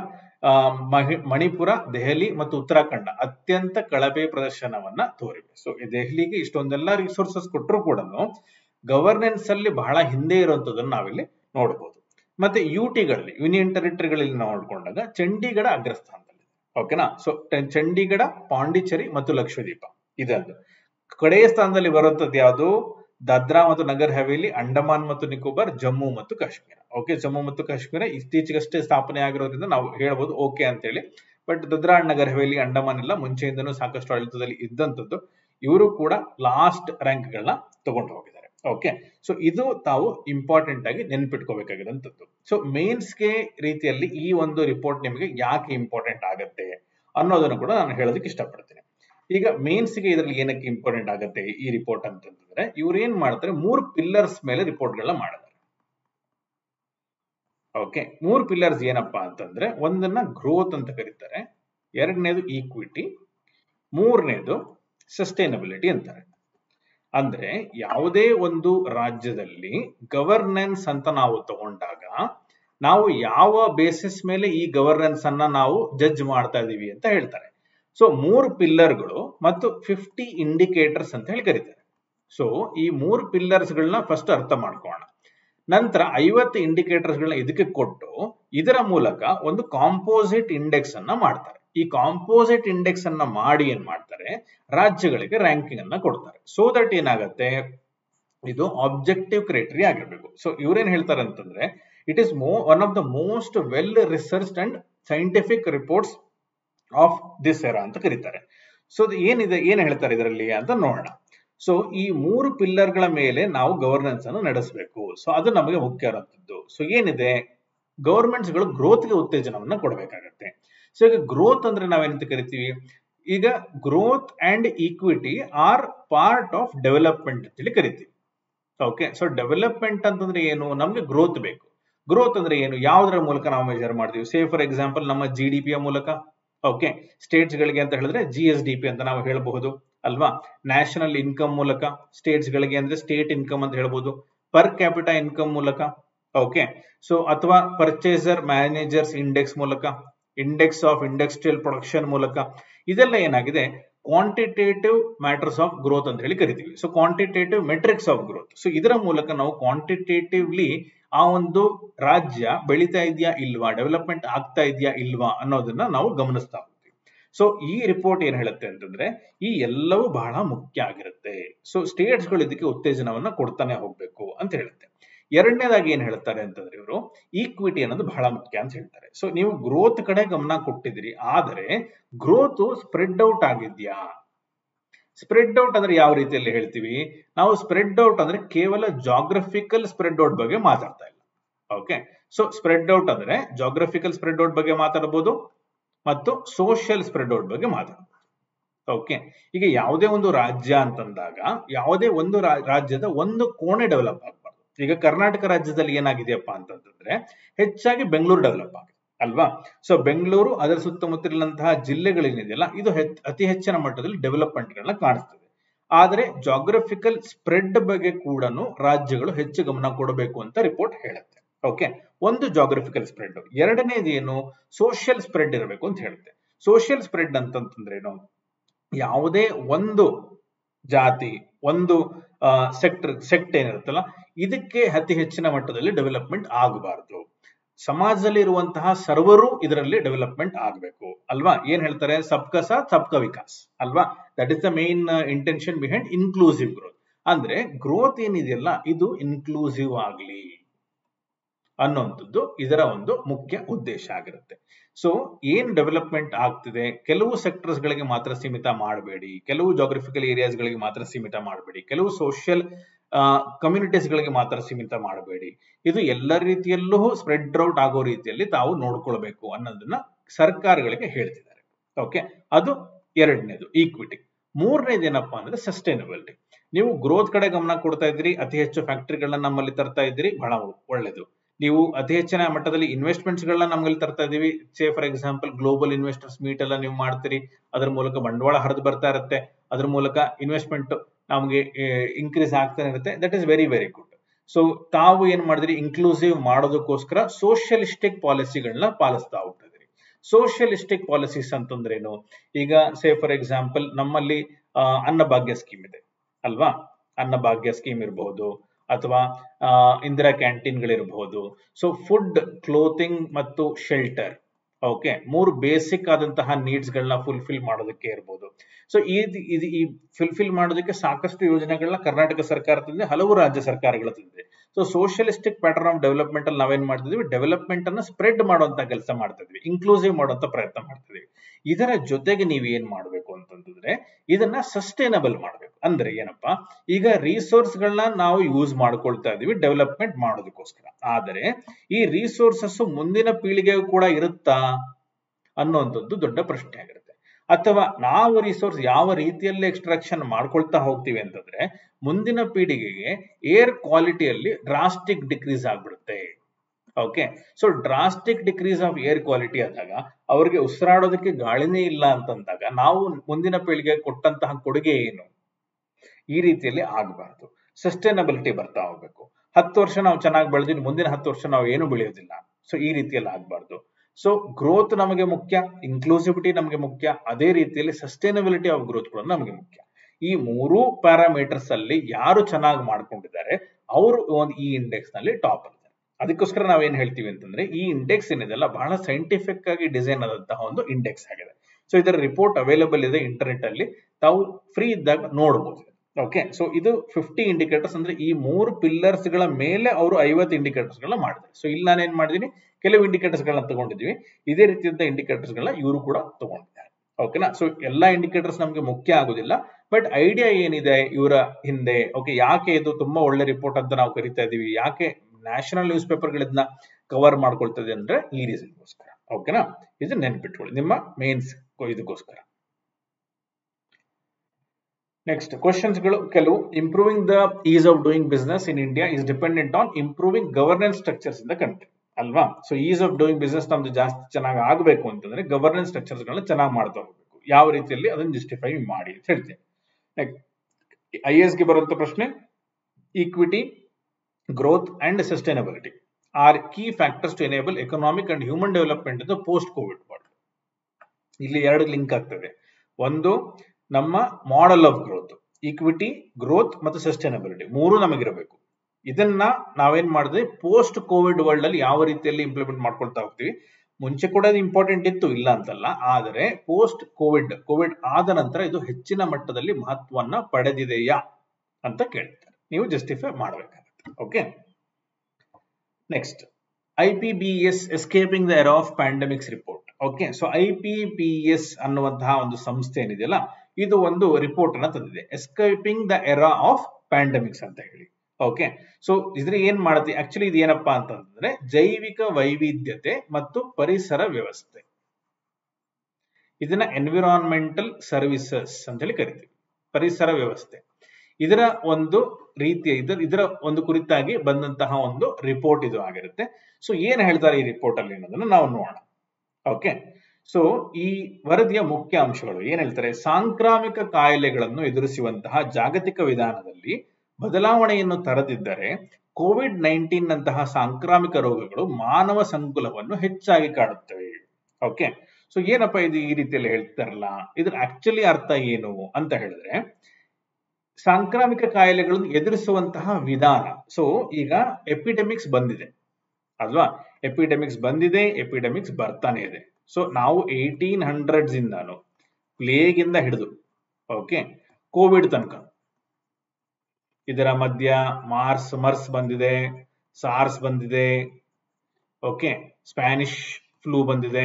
ಮಣಿಪುರ ದೆಹಲಿ ಮತ್ತು ಉತ್ತರಾಖಂಡ ಅತ್ಯಂತ ಕಳಪೆ ಪ್ರದರ್ಶನವನ್ನ ತೋರಿವೆ ಸೊ ದೆಹಲಿಗೆ ಇಷ್ಟೊಂದೆಲ್ಲ ರಿಸೋರ್ಸಸ್ ಕೊಟ್ಟರು ಕೂಡ ಗವರ್ನೆನ್ಸ್ ಅಲ್ಲಿ ಬಹಳ ಹಿಂದೆ ಇರುವಂತದನ್ನ ನಾವಿಲ್ಲಿ ನೋಡಬಹುದು ಮತ್ತೆ ಯು ಟಿಗಳಲ್ಲಿ ಯೂನಿಯನ್ ಟೆರಿಟರಿಗಳಲ್ಲಿ ನಾವು ನೋಡ್ಕೊಂಡಾಗ ಚಂಡೀಗಢ ಅಗ್ರಸ್ಥಾನದಲ್ಲಿ ಓಕೆನಾ ಸೊ ಚಂಡೀಗಢ ಪಾಂಡಿಚೇರಿ ಮತ್ತು ಲಕ್ಷದ್ವೀಪ ಇದೊಂದು ಕಡೆಯ ಸ್ಥಾನದಲ್ಲಿ ಬರುವಂತದ್ದು ಯಾವುದು ದಾದ್ರಾ ಮತ್ತು ನಗರ್ ಹವೇಲಿ ಅಂಡಮಾನ್ ಮತ್ತು ನಿಕೋಬಾರ್ ಜಮ್ಮು ಮತ್ತು ಕಾಶ್ಮೀರ ಓಕೆ ಜಮ್ಮು ಮತ್ತು ಕಾಶ್ಮೀರ ಇತ್ತೀಚೆಗಷ್ಟೇ ಸ್ಥಾಪನೆ ಆಗಿರೋದ್ರಿಂದ ನಾವು ಹೇಳ್ಬೋದು ಓಕೆ ಅಂತೇಳಿ ಬಟ್ ದಾದ್ರಾ ಅಂಡ್ ನಗರ್ ಹವೇಲಿ ಅಂಡಮಾನ್ ಎಲ್ಲ ಮುಂಚೆಯಿಂದನೂ ಸಾಕಷ್ಟು ಆಡಳಿತದಲ್ಲಿ ಇದ್ದಂಥದ್ದು ಇವರು ಕೂಡ ಲಾಸ್ಟ್ ರ್ಯಾಂಕ್ಗಳನ್ನ ತಗೊಂಡು ಹೋಗಿದ್ದಾರೆ ಓಕೆ ಸೊ ಇದು ತಾವು ಇಂಪಾರ್ಟೆಂಟ್ ಆಗಿ ನೆನ್ಪಿಟ್ಕೋಬೇಕಾಗಿರೋಂಥದ್ದು ಸೊ ಮೇನ್ಸ್ಗೆ ರೀತಿಯಲ್ಲಿ ಈ ಒಂದು ರಿಪೋರ್ಟ್ ನಿಮಗೆ ಯಾಕೆ ಇಂಪಾರ್ಟೆಂಟ್ ಆಗುತ್ತೆ ಅನ್ನೋದನ್ನು ಕೂಡ ನಾನು ಹೇಳೋದಕ್ಕೆ ಇಷ್ಟಪಡ್ತೀನಿ ಈಗ ಮೇನ್ಸ್ಗೆ ಇದರಲ್ಲಿ ಏನಕ್ಕೆ ಇಂಪಾರ್ಟೆಂಟ್ ಆಗುತ್ತೆ ಈ ರಿಪೋರ್ಟ್ ಅಂತಂದ್ರೆ ಇವ್ರು ಏನ್ ಮಾಡ್ತಾರೆ ಮೂರು ಪಿಲ್ಲರ್ಸ್ ಮೇಲೆ ರಿಪೋರ್ಟ್ಗಳನ್ನ ಮಾಡಿದ್ದಾರೆ ಓಕೆ ಮೂರು ಪಿಲ್ಲರ್ಸ್ ಏನಪ್ಪಾ ಅಂತಂದ್ರೆ ಒಂದನ್ನ ಗ್ರೋತ್ ಅಂತ ಕರೀತಾರೆ ಎರಡನೇದು ಈಕ್ವಿಟಿ ಮೂರನೇದು ಸಸ್ಟೈನಬಿಲಿಟಿ ಅಂತಾರೆ ಅಂದ್ರೆ ಯಾವುದೇ ಒಂದು ರಾಜ್ಯದಲ್ಲಿ ಗವರ್ನೆನ್ಸ್ ಅಂತ ನಾವು ತಗೊಂಡಾಗ ನಾವು ಯಾವ ಬೇಸಿಸ್ ಮೇಲೆ ಈ ಗವರ್ನೆನ್ಸ್ ಅನ್ನ ನಾವು ಜಡ್ಜ್ ಮಾಡ್ತಾ ಇದೀವಿ ಅಂತ ಹೇಳ್ತಾರೆ ಸೊ ಮೂರು ಪಿಲ್ಲರ್ಗಳು ಮತ್ತು ಫಿಫ್ಟಿ ಇಂಡಿಕೇಟರ್ಸ್ ಅಂತ ಹೇಳಿ ಕರೀತಾರೆ ಸೊ ಈ ಮೂರು ಪಿಲ್ಲರ್ಸ್ ಗಳನ್ನ ಫಸ್ಟ್ ಅರ್ಥ ಮಾಡ್ಕೋಣ ನಂತರ ಐವತ್ತು ಇಂಡಿಕೇಟರ್ಸ್ ಗಳನ್ನ ಇದಕ್ಕೆ ಕೊಟ್ಟು ಇದರ ಮೂಲಕ ಒಂದು ಕಾಂಪೋಸಿಟ್ ಇಂಡೆಕ್ಸ್ ಅನ್ನ ಮಾಡ್ತಾರೆ ಈ ಕಾಂಪೋಸಿಟ್ ಇಂಡೆಕ್ಸ್ ಅನ್ನ ಮಾಡಿ ಏನ್ ಮಾಡ್ತಾರೆ ರಾಜ್ಯಗಳಿಗೆ ರ್ಯಾಂಕಿಂಗ್ ಅನ್ನ ಕೊಡ್ತಾರೆ ಸೊ ದಟ್ ಏನಾಗತ್ತೆ ಇದು ಆಬ್ಜೆಕ್ಟಿವ್ ಕ್ರೈಟರಿ ಆಗಿರ್ಬೇಕು ಸೊ ಇವ್ರೇನ್ ಹೇಳ್ತಾರೆ ಅಂತಂದ್ರೆ ಇಟ್ ಇಸ್ ಮೋ one of the most well research and scientific reports of this era ಅಂತ ಕರೀತಾರೆ ಸೊ ಏನಿದೆ ಏನ್ ಹೇಳ್ತಾರೆ ಇದರಲ್ಲಿ ಅಂತ ನೋಡೋಣ ಸೊ ಈ ಮೂರು ಪಿಲ್ಲರ್ ಗಳ ಮೇಲೆ ನಾವು ಗವರ್ನೆನ್ಸ್ ಅನ್ನು ನಡೆಸಬೇಕು ಸೊ ಅದು ನಮಗೆ ಮುಖ್ಯ ಇರುವಂತದ್ದು ಸೊ ಏನಿದೆ ಗವರ್ಮೆಂಟ್ಸ್ ಗಳು ಗ್ರೋತ್ ಗೆ ಉತ್ತೇಜನವನ್ನ ಕೊಡಬೇಕಾಗತ್ತೆ ಸೊ ಈಗ ಗ್ರೋತ್ ಅಂದ್ರೆ ನಾವೇನಂತ ಕರಿತೀವಿ ಈಗ growth and equity are part of development ಅಂತೇಳಿ ಕರಿತೀವಿ ಓಕೆ ಸೊ ಡೆವಲಪ್ಮೆಂಟ್ ಅಂತಂದ್ರೆ ಏನು ನಮ್ಗೆ ಗ್ರೋತ್ ಬೇಕು ಗ್ರೋತ್ ಅಂದ್ರೆ ಏನು ಯಾವುದರ ಮೂಲಕ ನಾವು ಮೆಜರ್ ಮಾಡ್ತೀವಿ ಸೇ ಫಾರ್ ಎಕ್ಸಾಂಪಲ್ ನಮ್ಮ ಜಿ ಡಿ ಪಿಯ ಮೂಲಕ ಓಕೆ ಸ್ಟೇಟ್ಸ್ ಗಳಿಗೆ ಅಂತ ಹೇಳಿದ್ರೆ ಜಿ ಎಸ್ ಡಿ ಪಿ ಅಂತ ನಾವು ಹೇಳಬಹುದು ಅಲ್ವಾ ನ್ಯಾಷನಲ್ ಇನ್ಕಮ್ ಮೂಲಕ ಸ್ಟೇಟ್ಸ್ ಗಳಿಗೆ ಅಂದ್ರೆ ಸ್ಟೇಟ್ ಇನ್ಕಮ್ ಅಂತ ಹೇಳ್ಬೋದು ಪರ್ ಕ್ಯಾಪಿಟಾ ಇನ್ಕಮ್ ಮೂಲಕ ಓಕೆ ಸೊ ಅಥವಾ ಪರ್ಚೇಸರ್ ಮ್ಯಾನೇಜರ್ಸ್ ಇಂಡೆಕ್ಸ್ ಮೂಲಕ ಇಂಡೆಕ್ಸ್ ಆಫ್ ಇಂಡಸ್ಟ್ರಿಯಲ್ ಪ್ರೊಡಕ್ಷನ್ ಮೂಲಕ ಇದೆಲ್ಲ ಏನಾಗಿದೆ ಕ್ವಾಂಟಿಟೇಟಿವ್ ಮ್ಯಾಟರ್ಸ್ ಆಫ್ ಗ್ರೋತ್ ಅಂತ ಹೇಳಿ ಕರಿತೀವಿ so quantitative metrics of growth so ಇದರ ಮೂಲಕ ನಾವು ಕ್ವಾಂಟಿಟೇಟಿವ್ಲಿ ಆ ಒಂದು ರಾಜ್ಯ ಬೆಳೀತಾ ಇದೆಯಾ ಇಲ್ವಾ ಡೆವಲಪ್ಮೆಂಟ್ ಆಗ್ತಾ ಇದೆಯಾ ಇಲ್ವಾ ಅನ್ನೋದನ್ನ ನಾವು ಗಮನಿಸ್ತಾ ಹೋಗ್ತೀವಿ ಸೊ ಈ ರಿಪೋರ್ಟ್ ಏನ್ ಹೇಳುತ್ತೆ ಅಂತಂದ್ರೆ ಈ ಎಲ್ಲವೂ ಬಹಳ ಮುಖ್ಯ ಆಗಿರುತ್ತೆ ಸೊ ಸ್ಟೇಟ್ಸ್ ಗಳು ಇದಕ್ಕೆ ಉತ್ತೇಜನವನ್ನ ಕೊಡ್ತಾನೆ ಹೋಗ್ಬೇಕು ಅಂತ ಹೇಳುತ್ತೆ ಎರಡನೇದಾಗಿ ಏನ್ ಹೇಳ್ತಾರೆ ಅಂತಂದ್ರೆ ಇವರು ಈಕ್ವಿಟಿ ಅನ್ನೋದು ಬಹಳ ಮುಖ್ಯ ಅಂತ ಹೇಳ್ತಾರೆ ಸೊ ನೀವು ಗ್ರೋತ್ ಕಡೆ ಗಮನ ಕೊಟ್ಟಿದ್ದೀರಿ ಆದರೆ ಗ್ರೋತ್ ಸ್ಪ್ರೆಡ್ ಔಟ್ ಆಗಿದ್ಯಾ ಸ್ಪ್ರೆಡ್ ಔಟ್ ಅಂದ್ರೆ ಯಾವ ರೀತಿಯಲ್ಲಿ ಹೇಳ್ತೀವಿ ನಾವು ಸ್ಪ್ರೆಡ್ ಔಟ್ ಅಂದ್ರೆ ಕೇವಲ ಜಾಗ್ರಫಿಕಲ್ ಸ್ಪ್ರೆಡ್ ಔಟ್ ಬಗ್ಗೆ ಮಾತಾಡ್ತಾ ಇಲ್ಲ ಓಕೆ ಸೊ ಸ್ಪ್ರೆಡ್ ಔಟ್ ಅಂದ್ರೆ ಜಾಗ್ರಫಿಕಲ್ ಸ್ಪ್ರೆಡ್ ಔಟ್ ಬಗ್ಗೆ ಮಾತಾಡಬಹುದು ಮತ್ತು ಸೋಷಿಯಲ್ ಸ್ಪ್ರೆಡ್ ಔಟ್ ಬಗ್ಗೆ ಮಾತಾಡಬಹುದು ಓಕೆ ಈಗ ಯಾವುದೇ ಒಂದು ರಾಜ್ಯ ಅಂತಂದಾಗ ಯಾವುದೇ ಒಂದು ರಾಜ್ಯದ ಒಂದು ಕೋಣೆ ಡೆವಲಪ್ ಆಗಬಾರ್ದು ಈಗ ಕರ್ನಾಟಕ ರಾಜ್ಯದಲ್ಲಿ ಏನಾಗಿದೆಯಪ್ಪ ಅಂತಂದ್ರೆ ಹೆಚ್ಚಾಗಿ ಬೆಂಗಳೂರು ಡೆವಲಪ್ ಆಗಿದೆ ಅಲ್ವಾ ಸೊ ಬೆಂಗಳೂರು ಅದರ ಸುತ್ತಮುತ್ತಲಿನಂತಹ ಜಿಲ್ಲೆಗಳೇನಿದೆಯಲ್ಲ ಇದು ಅತಿ ಹೆಚ್ಚಿನ ಮಟ್ಟದಲ್ಲಿ ಡೆವಲಪ್ಮೆಂಟ್ ಗಳನ್ನ ಕಾಣಿಸ್ತದೆ ಆದರೆ ಜಾಗ್ರಫಿಕಲ್ ಸ್ಪ್ರೆಡ್ ಬಗ್ಗೆ ಕೂಡ ರಾಜ್ಯಗಳು ಹೆಚ್ಚು ಗಮನ ಕೊಡಬೇಕು ಅಂತ ರಿಪೋರ್ಟ್ ಹೇಳುತ್ತೆ ಓಕೆ ಒಂದು ಜಾಗ್ರಫಿಕಲ್ ಸ್ಪ್ರೆಡ್ ಎರಡನೇದು ಏನು ಸೋಷಿಯಲ್ ಸ್ಪ್ರೆಡ್ ಇರಬೇಕು ಅಂತ ಹೇಳುತ್ತೆ ಸೋಷಿಯಲ್ ಸ್ಪ್ರೆಡ್ ಅಂತಂತಂದ್ರೆ ಏನು ಯಾವುದೇ ಒಂದು ಜಾತಿ ಒಂದು ಸೆಕ್ಟರ್ ಸೆಕ್ಟ್ ಏನಿರುತ್ತಲ್ಲ ಇದಕ್ಕೆ ಅತಿ ಹೆಚ್ಚಿನ ಮಟ್ಟದಲ್ಲಿ ಡೆವಲಪ್ಮೆಂಟ್ ಆಗಬಾರದು ಸಮಾಜದಲ್ಲಿ ಇರುವಂತಹ ಸರ್ವರು ಇದರಲ್ಲಿ ಡೆವಲಪ್ಮೆಂಟ್ ಆಗಬೇಕು ಅಲ್ವಾ ಏನ್ ಹೇಳ್ತಾರೆ ಸಬ್ಕ ಸಾಥ್ ಸಬ್ಕ ವಿಕಾಸ್ ಅಲ್ವಾ that is the main intention behind inclusive growth ಅಂದ್ರೆ ಗ್ರೋತ್ ಏನಿದೆಯಲ್ಲ ಇದು ಇನ್ಕ್ಲೂಸಿವ್ ಆಗಲಿ ಅನ್ನುವಂಥದ್ದು ಇದರ ಒಂದು ಮುಖ್ಯ ಉದ್ದೇಶ ಆಗಿರುತ್ತೆ ಸೊ ಏನ್ ಡೆವಲಪ್ಮೆಂಟ್ ಆಗ್ತಿದೆ ಕೆಲವು ಸೆಕ್ಟರ್ಸ್ ಗಳಿಗೆ ಮಾತ್ರ ಸೀಮಿತ ಮಾಡಬೇಡಿ ಕೆಲವು ಜಾಗ್ರಫಿಕಲ್ ಏರಿಯಾಸ್ ಗಳಿಗೆ ಮಾತ್ರ ಸೀಮಿತ ಮಾಡಬೇಡಿ ಕೆಲವು ಸೋಷಿಯಲ್ ಕಮ್ಯುನಿಟೀಸ್ ಗಳಿಗೆ ಮಾತ್ರ ಸೀಮಿತ ಮಾಡಬೇಡಿ ಇದು ಎಲ್ಲ ರೀತಿಯಲ್ಲೂ ಸ್ಪ್ರೆಡ್ ಔಟ್ ಆಗೋ ರೀತಿಯಲ್ಲಿ ತಾವು ನೋಡ್ಕೊಳ್ಬೇಕು ಅನ್ನೋದನ್ನ ಸರ್ಕಾರಗಳಿಗೆ ಹೇಳ್ತಿದ್ದಾರೆ ಓಕೆ ಅದು ಎರಡನೇದು ಈಕ್ವಿಟಿ ಮೂರನೇದು ಏನಪ್ಪಾ ಅಂದ್ರೆ ಸಸ್ಟೈನಬಿಲಿಟಿ ನೀವು ಗ್ರೋತ್ ಕಡೆ ಗಮನ ಕೊಡ್ತಾ ಇದ್ದೀರಿ ಅತಿ ಹೆಚ್ಚು ಫ್ಯಾಕ್ಟರಿಗಳನ್ನ ನಮ್ಮಲ್ಲಿ ತರ್ತಾ ಇದ್ದೀರಿ ಬಹಳ ಒಳ್ಳೇದು ನೀವು ಅತಿ ಹೆಚ್ಚಿನ ಮಟ್ಟದಲ್ಲಿ ಇನ್ವೆಸ್ಟ್ಮೆಂಟ್ಸ್ ಗಳನ್ನ ನಮ್ಮಲ್ಲಿ ತರ್ತಾ ಇದೀವಿ say for example global investors meet ಎಲ್ಲ ನೀವು ಮಾಡ್ತೀರಿ ಅದರ ಮೂಲಕ ಬಂಡವಾಳ ಹರಿದು ಬರ್ತಾ ಇರುತ್ತೆ ಅದ್ರ ಮೂಲಕ ಇನ್ವೆಸ್ಟ್ಮೆಂಟ್ ನಮಗೆ ಇನ್ಕ್ರೀಸ್ ಆಗ್ತಾನೆ ಇರುತ್ತೆ that is very very good so ತಾವು ಏನ್ ಮಾಡಿದ್ರಿ ಇನ್ಕ್ಲೂಸಿವ್ ಮಾಡೋದಕ್ಕೋಸ್ಕರ ಸೋಷಿಯಲಿಸ್ಟಿಕ್ ಪಾಲಿಸಿಗಳನ್ನ ಪಾಲಿಸ್ತಾ ಹೋಗ್ತಿದ್ರಿ ಸೋಷಿಯಲಿಸ್ಟಿಕ್ ಪಾಲಿಸೀಸ್ ಅಂತಂದ್ರೇನು ಈಗ ಸೇ ಫಾರ್ ಎಕ್ಸಾಂಪಲ್ ನಮ್ಮಲ್ಲಿ ಅನ್ನಭಾಗ್ಯ ಸ್ಕೀಮ್ ಇದೆ ಅಲ್ವಾ ಅನ್ನಭಾಗ್ಯ ಸ್ಕೀಮ್ ಇರಬಹುದು ಅಥವಾ ಇಂದಿರಾ ಕ್ಯಾಂಟೀನ್ಗಳಿರಬಹುದು ಸೊ ಫುಡ್ ಕ್ಲೋತಿಂಗ್ ಮತ್ತು ಶೆಲ್ಟರ್ ಓಕೆ ಮೂರು ಬೇಸಿಕ್ ಆದಂತಹ ನೀಡ್ಸ್ ಗಳನ್ನ ಫುಲ್ಫಿಲ್ ಮಾಡೋದಕ್ಕೆ ಇರ್ಬೋದು ಸೊ ಈ ಇದು ಈ ಫುಲ್ಫಿಲ್ ಮಾಡೋದಕ್ಕೆ ಸಾಕಷ್ಟು ಯೋಜನೆಗಳನ್ನ ಕರ್ನಾಟಕ ಸರ್ಕಾರ ತಂದಿದೆ ಹಲವು ರಾಜ್ಯ ಸರ್ಕಾರಗಳು ತಂದಿದೆ so socialistic pattern of development ಅಲ್ಲಿ ನಾವೇನ್ ಮಾಡ್ತಿದ್ವಿ ಡೆವಲಪ್ಮೆಂಟ್ ಅನ್ನ ಸ್ಪ್ರೆಡ್ ಮಾಡುವಂತ ಕೆಲಸ ಮಾಡ್ತಿದ್ವಿ ಇನ್ಕ್ಲೂಸಿವ್ ಮಾಡುವಂತ ಪ್ರಯತ್ನ ಮಾಡ್ತಿದ್ವಿ ಇದರ ಜೊತೆಗೆ ನೀವು ಏನ್ ಮಾಡ್ಬೇಕು ಅಂತಂದ್ರೆ ಇದನ್ನ ಸಸ್ಟೈನಬಲ್ ಮಾಡ್ಬೇಕು ಅಂದ್ರೆ ಏನಪ್ಪಾ ಈಗ ರಿಸೋರ್ಸ್ ಗಳನ್ನ ನಾವು ಯೂಸ್ ಮಾಡ್ಕೊಳ್ತಾ ಇದೀವಿ ಡೆವಲಪ್ಮೆಂಟ್ ಮಾಡೋದಕ್ಕೋಸ್ಕರ ಆದರೆ ಈ ರಿಸೋರ್ಸಸ್ ಮುಂದಿನ ಪೀಳಿಗೆಗೂ ಕೂಡ ಇರುತ್ತಾ ಅನ್ನುವಂಥದ್ದು ದೊಡ್ಡ ಪ್ರಶ್ನೆ ಆಗಿರುತ್ತೆ ಅಥವಾ ನಾವು ರಿಸೋರ್ಸ್ ಯಾವ ರೀತಿಯಲ್ಲಿ ಎಕ್ಸ್ಟ್ರಾಕ್ಷನ್ ಮಾಡ್ಕೊಳ್ತಾ ಹೋಗ್ತೀವಿ ಅಂತಂದ್ರೆ ಮುಂದಿನ ಪೀಳಿಗೆಗೆ ಏರ್ ಕ್ವಾಲಿಟಿಯಲ್ಲಿ ಡ್ರಾಸ್ಟಿಕ್ ಡಿಕ್ರೀಸ್ ಆಗ್ಬಿಡುತ್ತೆ okay so drastic decrease of air quality ಆದಾಗ ಅವ್ರಿಗೆ ಉಸಿರಾಡೋದಕ್ಕೆ ಗಾಳಿನೇ ಇಲ್ಲ ಅಂತಂದಾಗ ನಾವು ಮುಂದಿನ ಪೀಳಿಗೆ ಕೊಟ್ಟಂತಹ ಕೊಡುಗೆ ಏನು ಈ ರೀತಿಯಲ್ಲಿ ಆಗಬಾರ್ದು ಸಸ್ಟೈನಬಿಲಿಟಿ ಬರ್ತಾ ಹೋಗ್ಬೇಕು ಹತ್ತು ವರ್ಷ ನಾವು ಚೆನ್ನಾಗಿ ಬೆಳೆದಿದ್ದು ಮುಂದಿನ ಹತ್ತು ವರ್ಷ ನಾವು ಏನು ಬೆಳೆಯೋದಿಲ್ಲ ಸೊ ಈ ರೀತಿಯಲ್ಲಿ ಆಗಬಾರ್ದು ಸೊ ಗ್ರೋತ್ ನಮಗೆ ಮುಖ್ಯ ಇನ್ಕ್ಲೂಸಿವಿಟಿ ನಮಗೆ ಮುಖ್ಯ ಅದೇ ರೀತಿಯಲ್ಲಿ ಸಸ್ಟೈನಬಿಲಿಟಿ ಆಫ್ ಗ್ರೋತ್ ಕೂಡ ನಮಗೆ ಮುಖ್ಯ ಈ ಮೂರು ಪ್ಯಾರಾಮೀಟರ್ಸ್ ಅಲ್ಲಿ ಯಾರು ಚೆನ್ನಾಗಿ ಮಾಡ್ಕೊಂಡಿದ್ದಾರೆ ಅವರು ಒಂದು ಈ ಇಂಡೆಕ್ಸ್ ನಲ್ಲಿ ಟಾಪ್ ಇದ್ದಾರೆ ಅದಕ್ಕೋಸ್ಕರ ನಾವೇನ್ ಹೇಳ್ತೀವಿ ಅಂತಂದ್ರೆ ಈ ಇಂಡೆಕ್ಸ್ ಏನಿದೆಲ್ಲ ಬಹಳ ಸೈಂಟಿಫಿಕ್ ಆಗಿ ಡಿಸೈನ್ ಆದಂತಹ ಒಂದು ಇಂಡೆಕ್ಸ್ ಆಗಿದೆ ಸೊ ಇದರ ರಿಪೋರ್ಟ್ ಅವೈಲೇಬಲ್ ಇದೆ ಇಂಟರ್ನೆಟ್ ಅಲ್ಲಿ ತಾವು ಫ್ರೀ ಇದ್ದಾಗ ನೋಡಬಹುದು ಓಕೆ ಸೊ ಇದು ಫಿಫ್ಟಿ ಇಂಡಿಕೇಟರ್ಸ್ ಅಂದ್ರೆ ಈ ಮೂರು ಪಿಲ್ಲರ್ಸ್ ಗಳ ಮೇಲೆ ಅವರು ಐವತ್ತು ಇಂಡಿಕೇಟರ್ಸ್ ಗಳನ್ನ ಮಾಡಿದ್ದಾರೆ ಸೊ ಇಲ್ಲಿ ನಾನು ಏನ್ ಮಾಡಿದೀನಿ ಕೆಲವು ಇಂಡಿಕೇಟರ್ಸ್ ಗಳನ್ನ ತಗೊಂಡಿದ್ವಿ ಇದೇ ರೀತಿಯಾದ ಇಂಡಿಕೇಟರ್ಸ್ ಗಳನ್ನ ಇವರು ಕೂಡ ತಗೊಂಡಿದ್ದಾರೆ ಓಕೆನಾ ಸೊ ಎಲ್ಲಾ ಇಂಡಿಕೇಟರ್ಸ್ ನಮಗೆ ಮುಖ್ಯ ಆಗುದಿಲ್ಲ ಬಟ್ ಐಡಿಯಾ ಏನಿದೆ ಇವರ ಹಿಂದೆ ಓಕೆ ಯಾಕೆ ಇದು ತುಂಬಾ ಒಳ್ಳೆ ರಿಪೋರ್ಟ್ ಅಂತ ನಾವು ಕರಿತಾ ಇದೀವಿ ಯಾಕೆ ನ್ಯಾಷನಲ್ ನ್ಯೂಸ್ ಪೇಪರ್ ಗಳನ್ನ ಕವರ್ ಮಾಡ್ಕೊಳ್ತದೆ ಅಂದ್ರೆ ಈ ರೀಸನ್ಗೋಸ್ಕರ ಓಕೆನಾ ಇದು ನೆನ್ಪಿಟ್ಕೊಳ್ಳಿ ನಿಮ್ಮ ಮೇನ್ಸ್ ಇದಕ್ಕೋಸ್ಕರ ನೆಕ್ಸ್ಟ್ ಕ್ವಶನ್ಸ್ ಗಳು ಕೆಲವು improving the ease of doing business in India is dependent on improving governance structures in the country ಅಲ್ವಾ so ease of doing business ನಮ್ದು ಜಾಸ್ತಿ ಚೆನ್ನಾಗಿ ಆಗಬೇಕು ಅಂತಂದ್ರೆ ಗವರ್ನೆನ್ಸ್ ಸ್ಟ್ರಕ್ಚರ್ಸ್ ಗಳನ್ನ ಚೆನ್ನಾಗಿ ಮಾಡ್ತಾ ಹೋಗ್ಬೇಕು ಯಾವ ರೀತಿಯಲ್ಲಿ ಅದನ್ನ ಜಸ್ಟಿಫೈ ಮಾಡಿ ಅಂತ ಹೇಳ್ತೇನೆ ಐ ಎಸ್ ಗೆ ಬರುವಂತ ಪ್ರಶ್ನೆ equity growth and sustainability are key factors to enable economic and human development in the post Covid world ಇಲ್ಲಿ ಎರಡು ಲಿಂಕ್ ಆಗ್ತದೆ ಒಂದು ನಮ್ಮ model of growth equity growth ಮತ್ತು ಸಸ್ಟೈನಬಿಲಿಟಿ ಮೂರು ನಮಗಿರಬೇಕು ಇದನ್ನ ನಾವೇನ್ ಮಾಡಿದ್ವಿ ಪೋಸ್ಟ್ ಕೋವಿಡ್ ವರ್ಲ್ಡ್ ಅಲ್ಲಿ ಯಾವ ರೀತಿಯಲ್ಲಿ ಇಂಪ್ಲಿಮೆಂಟ್ ಮಾಡ್ಕೊಳ್ತಾ ಹೋಗ್ತೀವಿ ಮುಂಚೆ ಕೂಡ ಇದು ಇಂಪಾರ್ಟೆಂಟ್ ಇತ್ತು ಇಲ್ಲ ಅಂತಲ್ಲ ಆದರೆ ಪೋಸ್ಟ್ ಕೋವಿಡ್ ಕೋವಿಡ್ ಆದ ನಂತರ ಇದು ಹೆಚ್ಚಿನ ಮಟ್ಟದಲ್ಲಿ ಮಹತ್ವನ್ನ ಪಡೆದಿದೆಯಾ ಅಂತ ಕೇಳ್ತಾರೆ ನೀವು ಜಸ್ಟಿಫೈ ಮಾಡಬೇಕಾಗುತ್ತೆ okay next I P B S escaping the era of pandemics report okay so I P B S ಅನ್ನುವಂತಹ ಒಂದು ಸಂಸ್ಥೆ ಏನಿದೆಯಲ್ಲ ಇದು ಒಂದು ರಿಪೋರ್ಟ್ ಅನ್ನ ತಂದಿದೆ escaping the era of pandemics ಅಂತ ಹೇಳಿ ಓಕೆ ಸೊ ಇದ್ರ ಏನ್ ಮಾಡುತ್ತೆ ಆಕ್ಚುಲಿ ಇದು ಏನಪ್ಪಾ ಅಂತಂದ್ರೆ ಜೈವಿಕ ವೈವಿಧ್ಯತೆ ಮತ್ತು ಪರಿಸರ ವ್ಯವಸ್ಥೆ ಇದನ್ನ ಎನ್ವಿರಾನ್ಮೆಂಟಲ್ ಸರ್ವಿಸಸ್ ಅಂತ ಹೇಳಿ ಕರಿತೀವಿ ಪರಿಸರ ವ್ಯವಸ್ಥೆ ಇದರ ಒಂದು ರೀತಿಯ ಇದರ ಇದರ ಒಂದು ಕುರಿತಾಗಿ ಬಂದಂತಹ ಒಂದು ರಿಪೋರ್ಟ್ ಇದು ಆಗಿರುತ್ತೆ ಸೊ ಏನ್ ಹೇಳ್ತಾರೆ ಈ ರಿಪೋರ್ಟ್ ಅಲ್ಲಿ ಅನ್ನೋದನ್ನ ನಾವು ನೋಡೋಣ ಓಕೆ ಸೊ ಈ ವರದಿಯ ಮುಖ್ಯ ಅಂಶಗಳು ಏನ್ ಹೇಳ್ತಾರೆ ಸಾಂಕ್ರಾಮಿಕ ಕಾಯಿಲೆಗಳನ್ನು ಎದುರಿಸುವಂತಹ ಜಾಗತಿಕ ವಿಧಾನದಲ್ಲಿ ಬದಲಾವಣೆಯನ್ನು ತರದಿದ್ದರೆ ಕೋವಿಡ್ ನೈನ್ಟೀನ್ ನಂತಹ ಸಾಂಕ್ರಾಮಿಕ ರೋಗಗಳು ಮಾನವ ಸಂಕುಲವನ್ನು ಹೆಚ್ಚಾಗಿ ಕಾಡುತ್ತವೆ ಓಕೆ ಸೊ ಏನಪ್ಪ ಇದು ಈ ರೀತಿಯಲ್ಲಿ ಹೇಳ್ತಾರಲ್ಲ ಇದ್ರ ಆಕ್ಚುಲಿ ಅರ್ಥ ಏನು ಅಂತ ಹೇಳಿದ್ರೆ ಸಾಂಕ್ರಾಮಿಕ ಕಾಯಿಲೆಗಳನ್ನು ಎದುರಿಸುವಂತಹ ವಿಧಾನ ಸೊ ಈಗ ಎಪಿಡೆಮಿಕ್ಸ್ ಬಂದಿದೆ ಅಲ್ವಾ ಎಪಿಡೆಮಿಕ್ಸ್ ಬಂದಿದೆ ಎಪಿಡೆಮಿಕ್ಸ್ ಬರ್ತಾನೆ ಇದೆ ಸೊ ನಾವು ಏಯ್ಟೀನ್ ಹಂಡ್ರೆಡ್ಸ್ ಇಂದಾನು ಪ್ಲೇಗ್ ಇಂದ ಹಿಡಿದು ಓಕೆ ಕೋವಿಡ್ ತನಕ ಇದರ ಮಧ್ಯ ಮಾರ್ಸ್ ಮರ್ಸ್ ಬಂದಿದೆ ಸಾರ್ಸ್ ಬಂದಿದೆ ಓಕೆ ಸ್ಪ್ಯಾನಿಷ್ ಫ್ಲೂ ಬಂದಿದೆ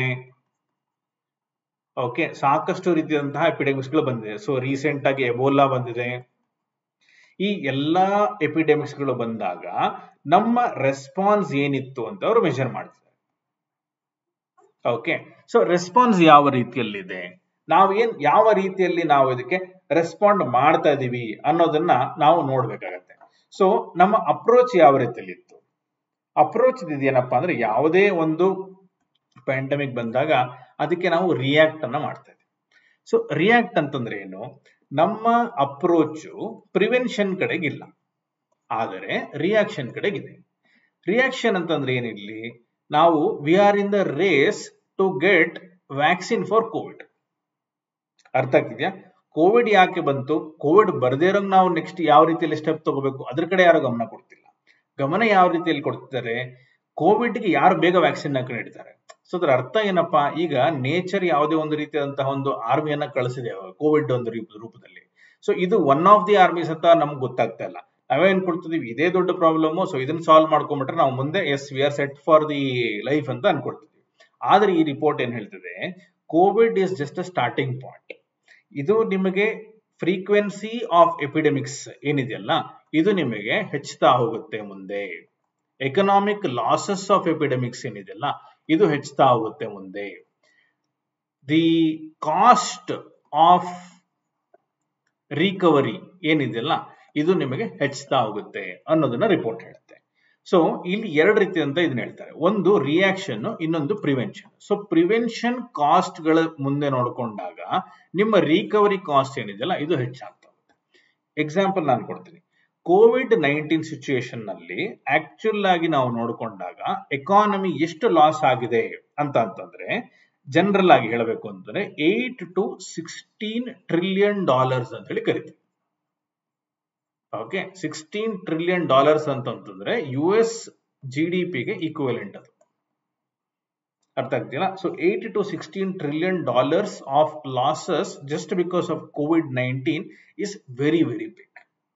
ಓಕೆ ಸಾಕಷ್ಟು ರೀತಿಯಾದಂತಹ ಎಪಿಡೆಮಿಕ್ಸ್ ಗಳು ಬಂದಿದೆ ಸೊ ರೀಸೆಂಟ್ ಆಗಿ ಎಬೋಲಾ ಬಂದಿದೆ ಈ ಎಲ್ಲಾ ಎಪಿಡೆಮಿಕ್ಸ್ ಗಳು ಬಂದಾಗ ನಮ್ಮ ರೆಸ್ಪಾನ್ಸ್ ಏನಿತ್ತು ಅಂತ ಅವರು ಮೆಷರ್ ಮಾಡ್ತಾರೆ ಓಕೆ ಸೊ ರೆಸ್ಪಾನ್ಸ್ ಯಾವ ರೀತಿಯಲ್ಲಿದೆ ನಾವು ಏನ್ ಯಾವ ರೀತಿಯಲ್ಲಿ ನಾವು ಇದಕ್ಕೆ ರೆಸ್ಪಾಂಡ್ ಮಾಡ್ತಾ ಇದೀವಿ ಅನ್ನೋದನ್ನ ನಾವು ನೋಡ್ಬೇಕಾಗತ್ತೆ ಸೊ ನಮ್ಮ ಅಪ್ರೋಚ್ ಯಾವ ರೀತಿಯಲ್ಲಿ ಇತ್ತು ಅಪ್ರೋಚ್ ಇದೇನಪ್ಪಾ ಅಂದ್ರೆ ಯಾವುದೇ ಒಂದು ಪ್ಯಾಂಡಮಿಕ್ ಬಂದಾಗ ಅದಕ್ಕೆ ನಾವು ರಿಯಾಕ್ಟ್ ಅನ್ನ ಮಾಡ್ತಾ ಇದ್ದೀವಿ ಸೊ ರಿಯಾಕ್ಟ್ ಅಂತಂದ್ರೆ ಏನು ನಮ್ಮ ಅಪ್ರೋಚ್ ಪ್ರಿವೆನ್ಷನ್ ಕಡೆಗಿಲ್ಲ ಆದರೆ ರಿಯಾಕ್ಷನ್ ಕಡೆಗಿದೆ ರಿಯಾಕ್ಷನ್ ಅಂತಂದ್ರೆ ಏನಿಲ್ಲಿ ನಾವು we are in the race to get vaccine for Covid ಅರ್ಥ ಆಗ್ತಿದ್ಯಾ ಕೋವಿಡ್ ಯಾಕೆ ಬಂತು ಕೋವಿಡ್ ಬರದೇ ಇರೋಂಗ್ ನಾವು ನೆಕ್ಸ್ಟ್ ಯಾವ ರೀತಿಯಲ್ಲಿ ಸ್ಟೆಪ್ ತಗೋಬೇಕು ಅದ್ರ ಕಡೆ ಯಾರು ಗಮನ ಕೊಡ್ತಿಲ್ಲ ಗಮನ ಯಾವ ರೀತಿಯಲ್ಲಿ ಕೊಡ್ತಿದ್ದಾರೆ ಕೋವಿಡ್ಗೆ ಯಾರು ಬೇಗ ವ್ಯಾಕ್ಸಿನ್ ಹಾಕೊಂಡು ಹಿಡಿತಾರೆ ಸೊ ಅದರ ಅರ್ಥ ಏನಪ್ಪಾ ಈಗ ನೇಚರ್ ಯಾವುದೇ ಒಂದು ರೀತಿಯಾದಂತಹ ಒಂದು ಆರ್ಮಿಯನ್ನ ಕಳಿಸಿದೆ ಕೋವಿಡ್ ಒಂದು ರೀಪ- ರೂಪದಲ್ಲಿ ಸೊ ಇದು ಒನ್ ಆಫ್ ದಿ ಆರ್ಮೀಸ್ ಅಂತ ನಮ್ಗೆ ಗೊತ್ತಾಗ್ತಾ ಇಲ್ಲ ನಾವೇ ಅನ್ಕೊಳ್ತಿದೀವಿ ಇದೇ ದೊಡ್ಡ ಪ್ರಾಬ್ಲಮ್ ಸೊ ಇದನ್ನ ಸಾಲ್ವ್ ಮಾಡ್ಕೊಂಡ್ಬಿಟ್ರೆ ನಾವು ಮುಂದೆ ಎಸ್ we are set for the life ಅಂತ ಅನ್ಕೊಳ್ತಿದ್ವಿ ಆದ್ರೆ ಈ ರಿಪೋರ್ಟ್ ಏನ್ ಹೇಳ್ತಿದೆ Covid is just a starting point ಇದು ನಿಮಗೆ ಫ್ರೀಕ್ವೆನ್ಸಿ ಆಫ್ ಎಪಿಡೆಮಿಕ್ಸ್ ಏನಿದೆಯಲ್ಲ ಇದು ನಿಮಗೆ ಹೆಚ್ಚುತ್ತಾ ಹೋಗುತ್ತೆ ಮುಂದೆ ಎಕನಾಮಿಕ್ ಲಾಸಸ್ ಆಫ್ ಎಪಿಡೆಮಿಕ್ಸ್ ಏನಿದೆಯಲ್ಲ ಇದು ಹೆಚ್ಚುತ್ತಾ ಹೋಗುತ್ತೆ ಮುಂದೆ ದಿ ಕಾಸ್ಟ್ ಆಫ್ ರಿಕವರಿ ಏನಿದೆಯಲ್ಲ ಇದು ನಿಮಗೆ ಹೆಚ್ಚುತ್ತಾ ಹೋಗುತ್ತೆ ಅನ್ನೋದನ್ನ ರಿಪೋರ್ಟ್ ಹೇಳುತ್ತೆ ಸೊ ಇಲ್ಲಿ ಎರಡು ರೀತಿ ಅಂತ ಇದನ್ನ ಹೇಳ್ತಾರೆ ಒಂದು ರಿಯಾಕ್ಷನ್ ಇನ್ನೊಂದು ಪ್ರಿವೆನ್ಷನ್ ಸೊ ಪ್ರಿವೆನ್ಷನ್ ಕಾಸ್ಟ್ ಗಳ ಮುಂದೆ ನೋಡಿಕೊಂಡಾಗ ನಿಮ್ಮ ರಿಕವರಿ ಕಾಸ್ಟ್ ಏನಿದೆಯಲ್ಲ ಇದು ಹೆಚ್ಚಾಗ್ತಾ ಹೋಗುತ್ತೆ ಎಕ್ಸಾಂಪಲ್ ನಾನು ಕೊಡ್ತೀನಿ ಕೋವಿಡ್ ನೈನ್ಟೀನ್ ಸಿಚುಯೇಷನ್ ನಲ್ಲಿ ಆಕ್ಚುಲ್ ಆಗಿ ನಾವು ನೋಡಿಕೊಂಡಾಗ ಎಕಾನಮಿ ಎಷ್ಟು ಲಾಸ್ ಆಗಿದೆ ಅಂತ ಅಂತಂದ್ರೆ ಜನರಲ್ ಆಗಿ ಹೇಳಬೇಕು ಅಂತಂದ್ರೆ eight to sixteen trillion dollars ಅಂತ ಹೇಳಿ ಕರಿತೀವಿ ಓಕೆ ಸಿಕ್ಸ್ಟೀನ್ ಟ್ರಿಲಿಯನ್ ಡಾಲರ್ಸ್ ಅಂತಂತಂದ್ರೆ ಯು ಎಸ್ ಜಿ ಡಿ ಪಿಗೆ ಈಕ್ವಲೆಂಟ್ ಅದು ಅರ್ಥ ಆಗ್ತಿಲ್ಲ so eight to sixteen trillion dollars of losses just because of Covid nineteen is very very big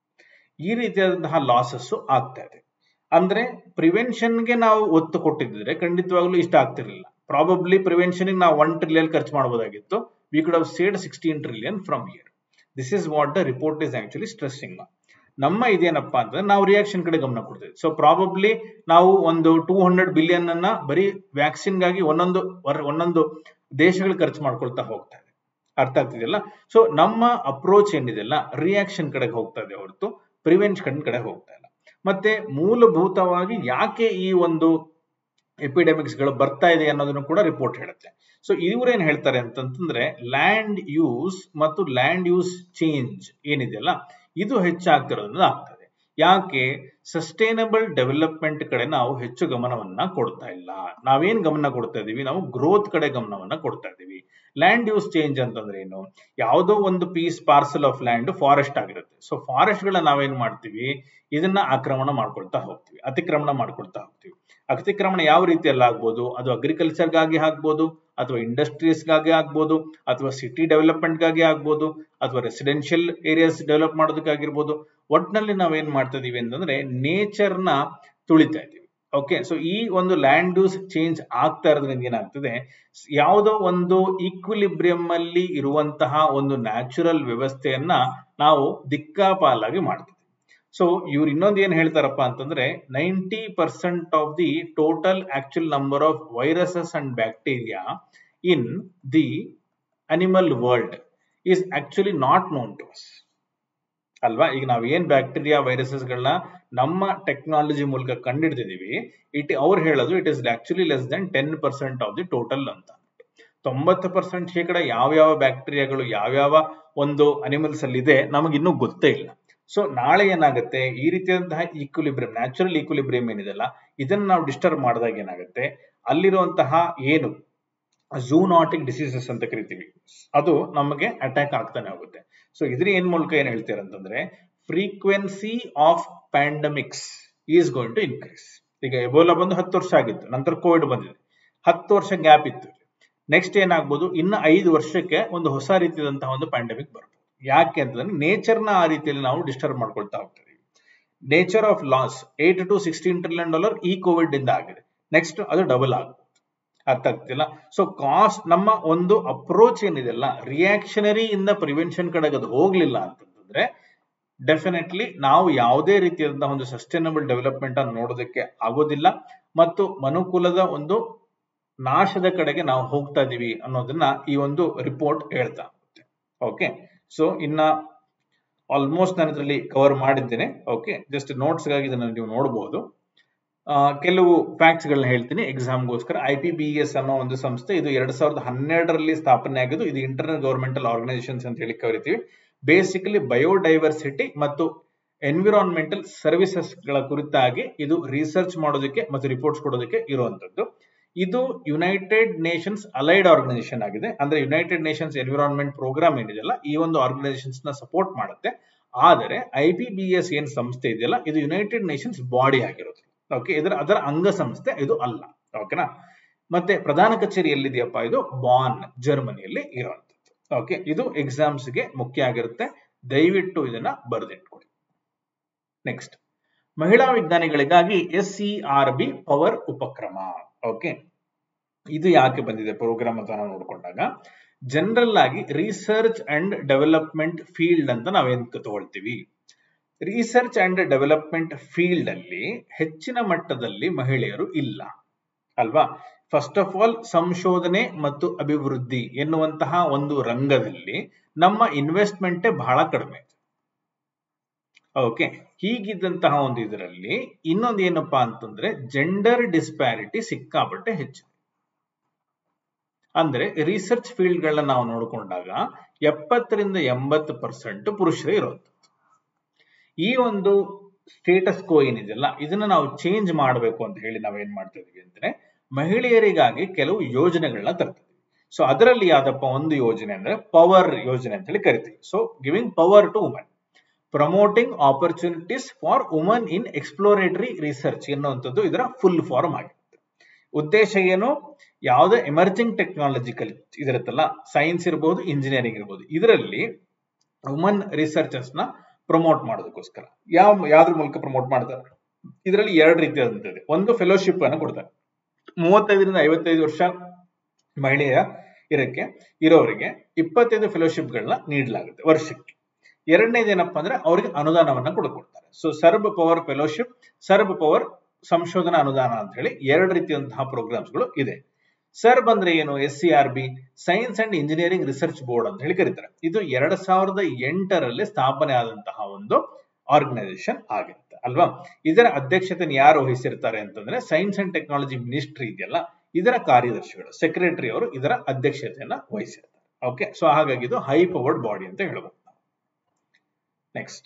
ಈ ರೀತಿಯಾದಂತಹ ಲಾಸಸ್ ಆಗ್ತಾ ಇದೆ ಅಂದ್ರೆ ಪ್ರಿವೆನ್ಷನ್ಗೆ ನಾವು ಒತ್ತು ಕೊಟ್ಟಿದ್ರೆ ಖಂಡಿತವಾಗ್ಲೂ ಇಷ್ಟ ಆಗ್ತಿರ್ಲಿಲ್ಲ ಪ್ರಾಬಬ್ಲಿ ಪ್ರಿವೆನ್ಷನ್ ನಾವು ಒನ್ ಟ್ರಿಲಿಯನ್ ಖರ್ಚು ಮಾಡಬಹುದಾಗಿತ್ತು we could have said sixteen trillion from year this is what the report is actually stressing ನಮ್ಮ ಇದೇನಪ್ಪಾ ಅಂತಂದ್ರೆ ನಾವು ರಿಯಾಕ್ಷನ್ ಕಡೆ ಗಮನ ಕೊಡ್ತೀವಿ ಸೊ ಪ್ರಾಬಬ್ಲಿ ನಾವು ಒಂದು ಟೂ ಹಂಡ್ರೆಡ್ ಬಿಲಿಯನ್ ಅನ್ನ ಬರೀ ವ್ಯಾಕ್ಸಿನ್ ಗಾಗಿ ಒಂದೊಂದು ವರ್- ಒಂದೊಂದು ದೇಶಗಳು ಖರ್ಚು ಮಾಡ್ಕೊಳ್ತಾ ಹೋಗ್ತಾ ಇದೆ ಅರ್ಥ ಆಗ್ತಿದೆಯಲ್ಲ ಸೊ ನಮ್ಮ ಅಪ್ರೋಚ್ ಏನಿದೆಯಲ್ಲ ರಿಯಾಕ್ಷನ್ ಕಡೆಗೆ ಹೋಗ್ತಾ ಇದೆ ಹೊರತು ಪ್ರಿವೆನ್ಷನ್ ಕಡೆ ಹೋಗ್ತಾ ಇಲ್ಲ ಮತ್ತೆ ಮೂಲಭೂತವಾಗಿ ಯಾಕೆ ಈ ಒಂದು ಎಪಿಡೆಮಿಕ್ಸ್ ಗಳು ಬರ್ತಾ ಇದೆ ಅನ್ನೋದನ್ನು ಕೂಡ ರಿಪೋರ್ಟ್ ಹೇಳುತ್ತೆ ಸೊ ಇವ್ರೇನ್ ಹೇಳ್ತಾರೆ ಅಂತಂತಂದ್ರೆ ಲ್ಯಾಂಡ್ ಯೂಸ್ ಮತ್ತು ಲ್ಯಾಂಡ್ ಯೂಸ್ ಚೇಂಜ್ ಏನಿದೆಯಲ್ಲ ಇದು ಹೆಚ್ಚಾಗ್ತಿರೋದ್ರಿಂದ ಆಗ್ತದೆ ಯಾಕೆ ಸಸ್ಟೈನಬಲ್ ಡೆವಲಪ್ಮೆಂಟ್ ಕಡೆ ನಾವು ಹೆಚ್ಚು ಗಮನವನ್ನ ಕೊಡ್ತಾ ಇಲ್ಲ ನಾವೇನ್ ಗಮನ ಕೊಡ್ತಾ ಇದೀವಿ ನಾವು ಗ್ರೋತ್ ಕಡೆ ಗಮನವನ್ನ ಕೊಡ್ತಾ ಇದೀವಿ ಲ್ಯಾಂಡ್ ಯೂಸ್ ಚೇಂಜ್ ಅಂತಂದ್ರೆ ಏನು ಯಾವುದೋ ಒಂದು piece parcel of land forest ಆಗಿರುತ್ತೆ ಸೊ ಫಾರೆಸ್ಟ್ ಗಳನ್ನ ನಾವೇನ್ ಮಾಡ್ತೀವಿ ಇದನ್ನ ಆಕ್ರಮಣ ಮಾಡ್ಕೊಳ್ತಾ ಹೋಗ್ತೀವಿ ಅತಿಕ್ರಮಣ ಮಾಡ್ಕೊಳ್ತಾ ಹೋಗ್ತೀವಿ ಅತಿಕ್ರಮಣ ಯಾವ ರೀತಿಯಲ್ಲಿ ಆಗ್ಬೋದು ಅದು ಅಗ್ರಿಕಲ್ಚರ್ ಗಾಗಿ ಆಗ್ಬೋದು ಅಥವಾ ಇಂಡಸ್ಟ್ರೀಸ್ ಗಾಗಿ ಆಗ್ಬೋದು ಅಥವಾ ಸಿಟಿ ಡೆವಲಪ್ಮೆಂಟ್ ಗಾಗಿ ಆಗ್ಬೋದು ಅಥವಾ ರೆಸಿಡೆನ್ಷಿಯಲ್ ಏರಿಯಾಸ್ ಡೆವಲಪ್ ಮಾಡೋದಕ್ಕಾಗಿರ್ಬೋದು ಒಟ್ನಲ್ಲಿ ನಾವೇನ್ ಮಾಡ್ತಾ ಇದೀವಿ ಅಂತಂದ್ರೆ ನೇಚರ್ ನ ತುಳಿತಾ ಇದೀವಿ ಓಕೆ ಸೊ ಈ ಒಂದು ಲ್ಯಾಂಡ್ ಯೂಸ್ ಚೇಂಜ್ ಆಗ್ತಾ ಇರೋದ್ರಿಂದ ಏನಾಗ್ತದೆ ಯಾವುದೋ ಒಂದು ಈಕ್ವಿಲಿಬ್ರಿಯಂ ಅಲ್ಲಿ ಇರುವಂತಹ ಒಂದು ನ್ಯಾಚುರಲ್ ವ್ಯವಸ್ಥೆಯನ್ನ ನಾವು ದಿಕ್ಕಾಪಾಲಾಗಿ ಮಾಡ್ತೀವಿ ಸೊ ಇವ್ರು ಇನ್ನೊಂದು ಏನ್ ಹೇಳ್ತಾರಪ್ಪ ಅಂತಂದ್ರೆ ninety percent of the total actual number of viruses and bacteria in the animal world is actually not known to us ಅಲ್ವಾ ಈಗ ನಾವ್ ಏನ್ ಬ್ಯಾಕ್ಟೀರಿಯಾ ವೈರಸಸ್ ಗಳನ್ನ ನಮ್ಮ ಟೆಕ್ನಾಲಜಿ ಮೂಲಕ ಕಂಡಿಡ್ತಿದೀವಿ ಇಟ್ ಅವ್ರು ಹೇಳೋದು it is actually less than ten percent of the total ಅಂತ ತೊಂಬತ್ತು ಪರ್ಸೆಂಟ್ ಶೇಕಡ ಯಾವ್ಯಾವ ಬ್ಯಾಕ್ಟೀರಿಯಾಗಳು ಯಾವ್ಯಾವ ಒಂದು ಅನಿಮಲ್ಸ್ ಅಲ್ಲಿ ಇದೆ ನಮಗೆ ಇನ್ನೂ ಗೊತ್ತೇ ಇಲ್ಲ ಸೊ ನಾಳೆ ಏನಾಗುತ್ತೆ ಈ ರೀತಿಯಾದಂತಹ ಈಕ್ವಿಲಿಬ್ರಿಯಂ ನ್ಯಾಚುರಲ್ ಈಕ್ವಿಲಿಬ್ರಿಯಂ ಏನಿದೆಲ್ಲ ಇದನ್ನ ನಾವು ಡಿಸ್ಟರ್ಬ್ ಮಾಡಿದಾಗ ಏನಾಗುತ್ತೆ ಅಲ್ಲಿರುವಂತಹ ಏನು ಝೂನಾಟಿಕ್ ಡಿಸೀಸಸ್ ಅಂತ ಕರಿತೀವಿ ಅದು ನಮಗೆ ಅಟ್ಯಾಕ್ ಆಗ್ತಾನೆ ಹೋಗುತ್ತೆ ಸೊ ಇದ್ರ ಏನ್ ಮೂಲಕ ಏನ್ ಹೇಳ್ತಾರೆ ಅಂತಂದ್ರೆ frequency of pandemics is going to increase ಈಗ ಎಬೋಲಾ ಬಂದು ಹತ್ತು ವರ್ಷ ಆಗಿತ್ತು ನಂತರ ಕೋವಿಡ್ ಬಂದಿದೆ ಹತ್ತು ವರ್ಷ ಗ್ಯಾಪ್ ಇತ್ತು ನೆಕ್ಸ್ಟ್ ಏನಾಗ್ಬೋದು ಇನ್ನು ಐದು ವರ್ಷಕ್ಕೆ ಒಂದು ಹೊಸ ರೀತಿಯಾದಂತಹ ಒಂದು ಪ್ಯಾಂಡಮಿಕ್ ಬರ್ಬೋದು ಯಾಕೆ ಅಂತಂದ್ರೆ ನೇಚರ್ನ ಆ ರೀತಿಯಲ್ಲಿ ನಾವು ಡಿಸ್ಟರ್ಬ್ ಮಾಡ್ಕೊಳ್ತಾ ಹೋಗ್ತೀವಿ nature of loss eight to sixteen trillion dollar ಈ ಕೋವಿಡ್ ಇಂದ ಆಗಿದೆ ನೆಕ್ಸ್ಟ್ ಅದು ಡಬಲ್ ಆಗ್ಬೋದು ಅರ್ಥ ಆಗ್ತಿಲ್ಲ ಸೊ ಕಾಸ್ಟ್ ನಮ್ಮ ಒಂದು ಅಪ್ರೋಚ್ ಏನಿದೆಲ್ಲ ರಿಯಾಕ್ಷನರಿ ಇಂದ ಪ್ರಿವೆನ್ಷನ್ ಕಡೆಗೆ ಅದು ಹೋಗ್ಲಿಲ್ಲ ಅಂತಂದ್ರೆ ಡೆಫಿನೆಟ್ಲಿ ನಾವು ಯಾವುದೇ ರೀತಿಯಾದಂತಹ ಒಂದು ಸಸ್ಟೈನಬಲ್ ಡೆವಲಪ್ಮೆಂಟ್ ಅನ್ನು ನೋಡೋದಕ್ಕೆ ಆಗೋದಿಲ್ಲ ಮತ್ತು ಮನುಕುಲದ ಒಂದು ನಾಶದ ಕಡೆಗೆ ನಾವು ಹೋಗ್ತಾ ಇದೀವಿ ಅನ್ನೋದನ್ನ ಈ ಒಂದು ರಿಪೋರ್ಟ್ ಹೇಳ್ತಾ ಹೋಗುತ್ತೆ ಓಕೆ ಸೊ ಇನ್ನ ಆಲ್ಮೋಸ್ಟ್ ನಾನು ಇದರಲ್ಲಿ ಕವರ್ ಮಾಡಿದ್ದೇನೆ ಓಕೆ ಜಸ್ಟ್ ನೋಟ್ಸ್ ಗಾಗಿ ಇದನ್ನ ನೀವು ನೋಡಬಹುದು ಕೆಲವು ಫ್ಯಾಕ್ಟ್ಸ್ ಗಳನ್ನ ಹೇಳ್ತೀನಿ ಎಕ್ಸಾಮ್ಗೋಸ್ಕರ ಐ ಪಿ ಬಿ ಎಸ್ ಅನ್ನೋ ಒಂದು ಸಂಸ್ಥೆ ಇದು ಎರಡ್ ಸಾವಿರದ ಹನ್ನೆರಡರಲ್ಲಿ ಸ್ಥಾಪನೆ ಆಗಿದ್ದು ಇದು ಇಂಟರ್ನಲ್ ಗವರ್ಮೆಂಟಲ್ ಆರ್ಗನೈಸೇಷನ್ಸ್ ಅಂತ ಹೇಳಿ ಕರಿತೀವಿ ಬೇಸಿಕಲಿ ಬಯೋಡೈವರ್ಸಿಟಿ ಮತ್ತು ಎನ್ವಿರಾನ್ಮೆಂಟಲ್ ಸರ್ವಿಸಸ್ ಗಳ ಕುರಿತಾಗಿ ಇದು ರಿಸರ್ಚ್ ಮಾಡೋದಕ್ಕೆ ಮತ್ತು ರಿಪೋರ್ಟ್ಸ್ ಕೊಡೋದಕ್ಕೆ ಇರುವಂತದ್ದು ಇದು ಯುನೈಟೆಡ್ ನೇಷನ್ಸ್ ಅಲೈಡ್ ಆರ್ಗನೈಸೇಷನ್ ಆಗಿದೆ ಅಂದ್ರೆ ಯುನೈಟೆಡ್ ನೇಷನ್ಸ್ ಎನ್ವಿರಾನ್ಮೆಂಟ್ ಪ್ರೋಗ್ರಾಮ್ ಏನಿದೆಯಲ್ಲ ಈ ಒಂದು ಆರ್ಗನೈಸೇಷನ್ಸ್ ನ ಸಪೋರ್ಟ್ ಮಾಡುತ್ತೆ ಆದರೆ ಐ ಪಿ ಬಿ ಎಸ್ ಏನ್ ಸಂಸ್ಥೆ ಇದೆಯಲ್ಲ ಇದು ಯುನೈಟೆಡ್ ನೇಷನ್ಸ್ ಬಾಡಿ ಆಗಿರೋದು ಓಕೆ ಇದರ ಅದರ ಅಂಗ ಸಂಸ್ಥೆ ಇದು ಅಲ್ಲ ಓಕೆನಾ ಮತ್ತೆ ಪ್ರಧಾನ ಕಚೇರಿ ಎಲ್ಲಿದೆಯಪ್ಪ ಇದು ಬಾನ್ ಜರ್ಮನಿಯಲ್ಲಿ ಇರುವಂತದ್ದು ಓಕೆ ಇದು ಎಕ್ಸಾಮ್ಸ್ಗೆ ಮುಖ್ಯ ಆಗಿರುತ್ತೆ ದಯವಿಟ್ಟು ಇದನ್ನ ಬರೆದಿಟ್ಕೊಳ್ಳಿ ನೆಕ್ಸ್ಟ್ ಮಹಿಳಾ ವಿಜ್ಞಾನಿಗಳಿಗಾಗಿ S C R B power ಉಪಕ್ರಮ ಓಕೆ ಇದು ಯಾಕೆ ಬಂದಿದೆ ಪ್ರೋಗ್ರಾಮ್ ಅಂತ ನಾವು ನೋಡ್ಕೊಂಡಾಗ ಜನರಲ್ ಆಗಿ ರಿಸರ್ಚ್ ಅಂಡ್ ಡೆವಲಪ್ಮೆಂಟ್ ಫೀಲ್ಡ್ ಅಂತ ನಾವೇನ್ ತಗೊಳ್ತೀವಿ ರಿಸರ್ಚ್ ಅಂಡ್ ಡೆವಲಪ್ಮೆಂಟ್ ಫೀಲ್ಡ್ ಅಲ್ಲಿ ಹೆಚ್ಚಿನ ಮಟ್ಟದಲ್ಲಿ ಮಹಿಳೆಯರು ಇಲ್ಲ ಅಲ್ವಾ ಫಸ್ಟ್ ಆಫ್ ಆಲ್ ಸಂಶೋಧನೆ ಮತ್ತು ಅಭಿವೃದ್ಧಿ ಎನ್ನುವಂತಹ ಒಂದು ರಂಗದಲ್ಲಿ ನಮ್ಮ ಇನ್ವೆಸ್ಟ್ಮೆಂಟೇ ಬಹಳ ಕಡಿಮೆ ಓಕೆ ಹೀಗಿದ್ದಂತಹ ಒಂದು ಇದರಲ್ಲಿ ಇನ್ನೊಂದು ಏನಪ್ಪಾ ಅಂತಂದ್ರೆ ಜೆಂಡರ್ ಡಿಸ್ಪ್ಯಾರಿಟಿ ಸಿಕ್ಕಾಪಟ್ಟೆ ಹೆಚ್ಚು ಅಂದ್ರೆ ರಿಸರ್ಚ್ ಫೀಲ್ಡ್ ಗಳನ್ನ ನಾವು ನೋಡಿಕೊಂಡಾಗ ಎಪ್ಪತ್ತರಿಂದ ಎಂಬತ್ತು ಪರ್ಸೆಂಟ್ ಪುರುಷರೇ ಇರೋದು ಈ ಒಂದು ಸ್ಟೇಟಸ್ ಕೋ ಏನಿದೆಯಲ್ಲ ಇದನ್ನ ನಾವು ಚೇಂಜ್ ಮಾಡಬೇಕು ಅಂತ ಹೇಳಿ ನಾವೇನ್ ಮಾಡ್ತಾ ಇದೀವಿ ಅಂದ್ರೆ ಮಹಿಳೆಯರಿಗಾಗಿ ಕೆಲವು ಯೋಜನೆಗಳನ್ನ ತರ್ತೀವಿ ಸೊ ಅದರಲ್ಲಿ ಯಾವ್ದಪ್ಪ ಒಂದು ಯೋಜನೆ ಅಂದ್ರೆ ಪವರ್ ಯೋಜನೆ ಅಂತ ಹೇಳಿ ಕರಿತೀವಿ so giving power to woman promoting opportunities for woman in exploratory research ಎನ್ನುವಂಥದ್ದು ಇದರ ಫುಲ್ ಫಾರ್ಮ್ ಆಗಿರುತ್ತೆ ಉದ್ದೇಶ ಏನು ಯಾವುದೇ ಎಮರ್ಜಿಂಗ್ ಟೆಕ್ನಾಲಜಿಕಲ್ ಇದಿರುತ್ತಲ್ಲ ಸೈನ್ಸ್ ಇರಬಹುದು ಇಂಜಿನಿಯರಿಂಗ್ ಇರಬಹುದು ಇದರಲ್ಲಿ ವುಮನ್ ರಿಸರ್ಚರ್ಸ್ ನ ಪ್ರಮೋಟ್ ಮಾಡೋದಕ್ಕೋಸ್ಕರ ಯಾವ ಯಾವ್ದ್ರ ಮೂಲಕ ಪ್ರಮೋಟ್ ಮಾಡ್ತಾರೆ ಇದರಲ್ಲಿ ಎರಡು ರೀತಿಯಾದಂತಿದೆ ಒಂದು ಫೆಲೋಶಿಪ್ ಅನ್ನು ಕೊಡ್ತಾರೆ ಮೂವತ್ತೈದರಿಂದ ಐವತ್ತೈದು ವರ್ಷ ಮಹಿಳೆಯ ಇರಕ್ಕೆ ಇರೋರಿಗೆ ಇಪ್ಪತ್ತೈದು ಫೆಲೋಶಿಪ್ ಗಳನ್ನ ನೀಡಲಾಗುತ್ತೆ ವರ್ಷಕ್ಕೆ ಎರಡನೇದು ಏನಪ್ಪಾ ಅಂದ್ರೆ ಅವರಿಗೆ ಅನುದಾನವನ್ನ ಕೂಡ ಕೊಡ್ತಾರೆ so SERB power fellowship SERB power ಸಂಶೋಧನಾ ಅನುದಾನ ಅಂತ ಹೇಳಿ ಎರಡು ರೀತಿಯಂತಹ ಪ್ರೋಗ್ರಾಮ್ಸ್ ಗಳು ಇದೆ ಸರ್ಬ್ ಅಂದ್ರೆ ಏನು S C R B science and engineering research board ಅಂತ ಹೇಳಿ ಕರೀತಾರೆ ಇದು ಎರಡ್ ಸಾವಿರದ ಎಂಟರಲ್ಲಿ ಸ್ಥಾಪನೆ ಆದಂತಹ ಒಂದು ಆರ್ಗನೈಸೇಷನ್ ಆಗಿರುತ್ತೆ ಅಲ್ವಾ ಇದರ ಅಧ್ಯಕ್ಷತೆ ಯಾರು ವಹಿಸಿರ್ತಾರೆ ಅಂತಂದ್ರೆ ಸೈನ್ಸ್ ಅಂಡ್ ಟೆಕ್ನಾಲಜಿ ಮಿನಿಸ್ಟ್ರಿ ಇದೆಯಲ್ಲ ಇದರ ಕಾರ್ಯದರ್ಶಿಗಳು ಸೆಕ್ರೆಟರಿ ಅವರು ಇದರ ಅಧ್ಯಕ್ಷತೆಯನ್ನ ವಹಿಸಿರ್ತಾರೆ ಓಕೆ ಸೊ ಹಾಗಾಗಿ ಇದು ಹೈ ಪವರ್ಡ್ ಬಾಡಿ ಅಂತ ಹೇಳ್ಬೋದು ನೆಕ್ಸ್ಟ್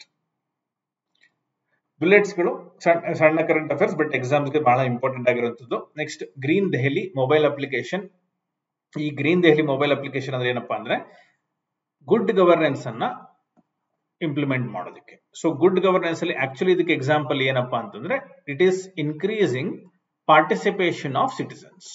ಬುಲೆಟ್ಸ್ ಗಳು ಸಣ್ಣ ಸಣ್ಣ ಕರೆಂಟ್ ಅಫೇರ್ಸ್ ಬಟ್ ಎಕ್ಸಾಮ್ಸ್ಗೆ ಬಹಳ ಇಂಪಾರ್ಟೆಂಟ್ ಆಗಿರುವಂತದ್ದು next green Delhi mobile application ಈ ಗ್ರೀನ್ ದೆಹಲಿ ಮೊಬೈಲ್ ಅಪ್ಲಿಕೇಶನ್ ಅಂದ್ರೆ ಏನಪ್ಪಾ ಅಂದ್ರೆ ಗುಡ್ ಗವರ್ನೆನ್ಸ್ ಅನ್ನ ಇಂಪ್ಲಿಮೆಂಟ್ ಮಾಡೋದಕ್ಕೆ ಸೊ ಗುಡ್ ಗವರ್ನೆನ್ಸ್ ಅಲ್ಲಿ ಆಕ್ಚುಲಿ ಇದಕ್ಕೆ ಎಕ್ಸಾಂಪಲ್ ಏನಪ್ಪಾ ಅಂತಂದ್ರೆ it is increasing participation of citizens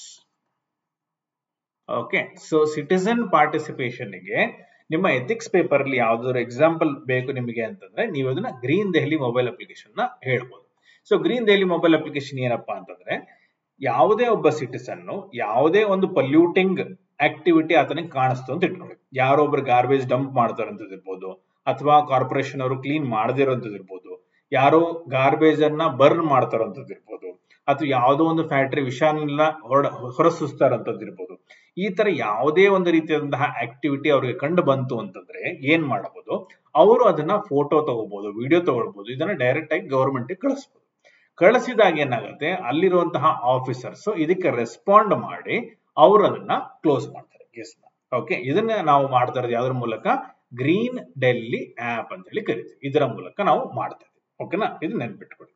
okay so citizen participation ಗೆ ನಿಮ್ಮ ಎಥಿಕ್ಸ್ ಪೇಪರ್ ಅಲ್ಲಿ ಯಾವ್ದಾದ್ರು ಎಕ್ಸಾಂಪಲ್ ಬೇಕು ನಿಮಗೆ ಅಂತಂದ್ರೆ ನೀವು ಅದನ್ನ ಗ್ರೀನ್ ದೆಹಲಿ ಮೊಬೈಲ್ ಅಪ್ಲಿಕೇಶನ್ ನ ಹೇಳ್ಬೋದು so green Delhi mobile application ಏನಪ್ಪಾ ಅಂತಂದ್ರೆ ಯಾವುದೇ ಒಬ್ಬ ಸಿಟಿಸನ್ ಯಾವುದೇ ಒಂದು ಪಲ್ಯೂಟಿಂಗ್ ಆಕ್ಟಿವಿಟಿ ಆತನಿಗೆ ಕಾಣಿಸ್ತು ಅಂತ ಇಟ್ಕೊಳ್ಳಿ ಯಾರೊಬ್ರು ಗಾರ್ಬೇಜ್ ಡಂಪ್ ಮಾಡ್ತಾರಂತದ್ದು ಇರ್ಬೋದು ಅಥವಾ ಕಾರ್ಪೊರೇಷನ್ ಅವರು ಕ್ಲೀನ್ ಮಾಡದೇ ಇರೋಂಥದ್ದು ಇರ್ಬೋದು ಯಾರೋ ಗಾರ್ಬೇಜ್ ಅನ್ನ ಬರ್ನ್ ಮಾಡ್ತಾರಂತದ್ದು ಇರ್ಬೋದು ಅಥವಾ ಯಾವುದೋ ಒಂದು ಫ್ಯಾಕ್ಟರಿ ವಿಷಾನೆಲ್ಲ ಹೊರ ಹೊರಸೂಸ್ತಾರಂತದ್ದು ಇರ್ಬೋದು ಈ ತರ ಯಾವುದೇ ಒಂದು ರೀತಿಯಾದಂತಹ ಆಕ್ಟಿವಿಟಿ ಅವ್ರಿಗೆ ಕಂಡು ಬಂತು ಅಂತಂದ್ರೆ ಏನ್ ಮಾಡಬಹುದು ಅವರು ಅದನ್ನ ಫೋಟೋ ತಗೋಬಹುದು ವಿಡಿಯೋ ತಗೊಳ್ಬಹುದು ಇದನ್ನ ಡೈರೆಕ್ಟ್ ಆಗಿ ಗವರ್ಮೆಂಟ್ ಕಳಿಸಬಹುದು ಕಳಿಸಿದಾಗ ಏನಾಗುತ್ತೆ ಅಲ್ಲಿರುವಂತಹ ಆಫೀಸರ್ಸ್ ಇದಕ್ಕೆ ರೆಸ್ಪಾಂಡ್ ಮಾಡಿ ಅವರು ಅದನ್ನ ಕ್ಲೋಸ್ ಮಾಡ್ತಾರೆ ಕೇಸ್ನ ಓಕೆ ಇದನ್ನ ನಾವು ಮಾಡ್ತಾ ಇರೋದು ಯಾವ್ದ್ರ ಮೂಲಕ ಗ್ರೀನ್ ಡೆಲ್ಲಿ ಆಪ್ ಅಂತ ಹೇಳಿ ಕರಿತೀವಿ ಇದರ ಮೂಲಕ ನಾವು ಮಾಡ್ತಾ ಇದ್ದೀವಿ ಓಕೆನಾ ಇದು ನೆನ್ಪಿಟ್ಕೊಳ್ಳಿ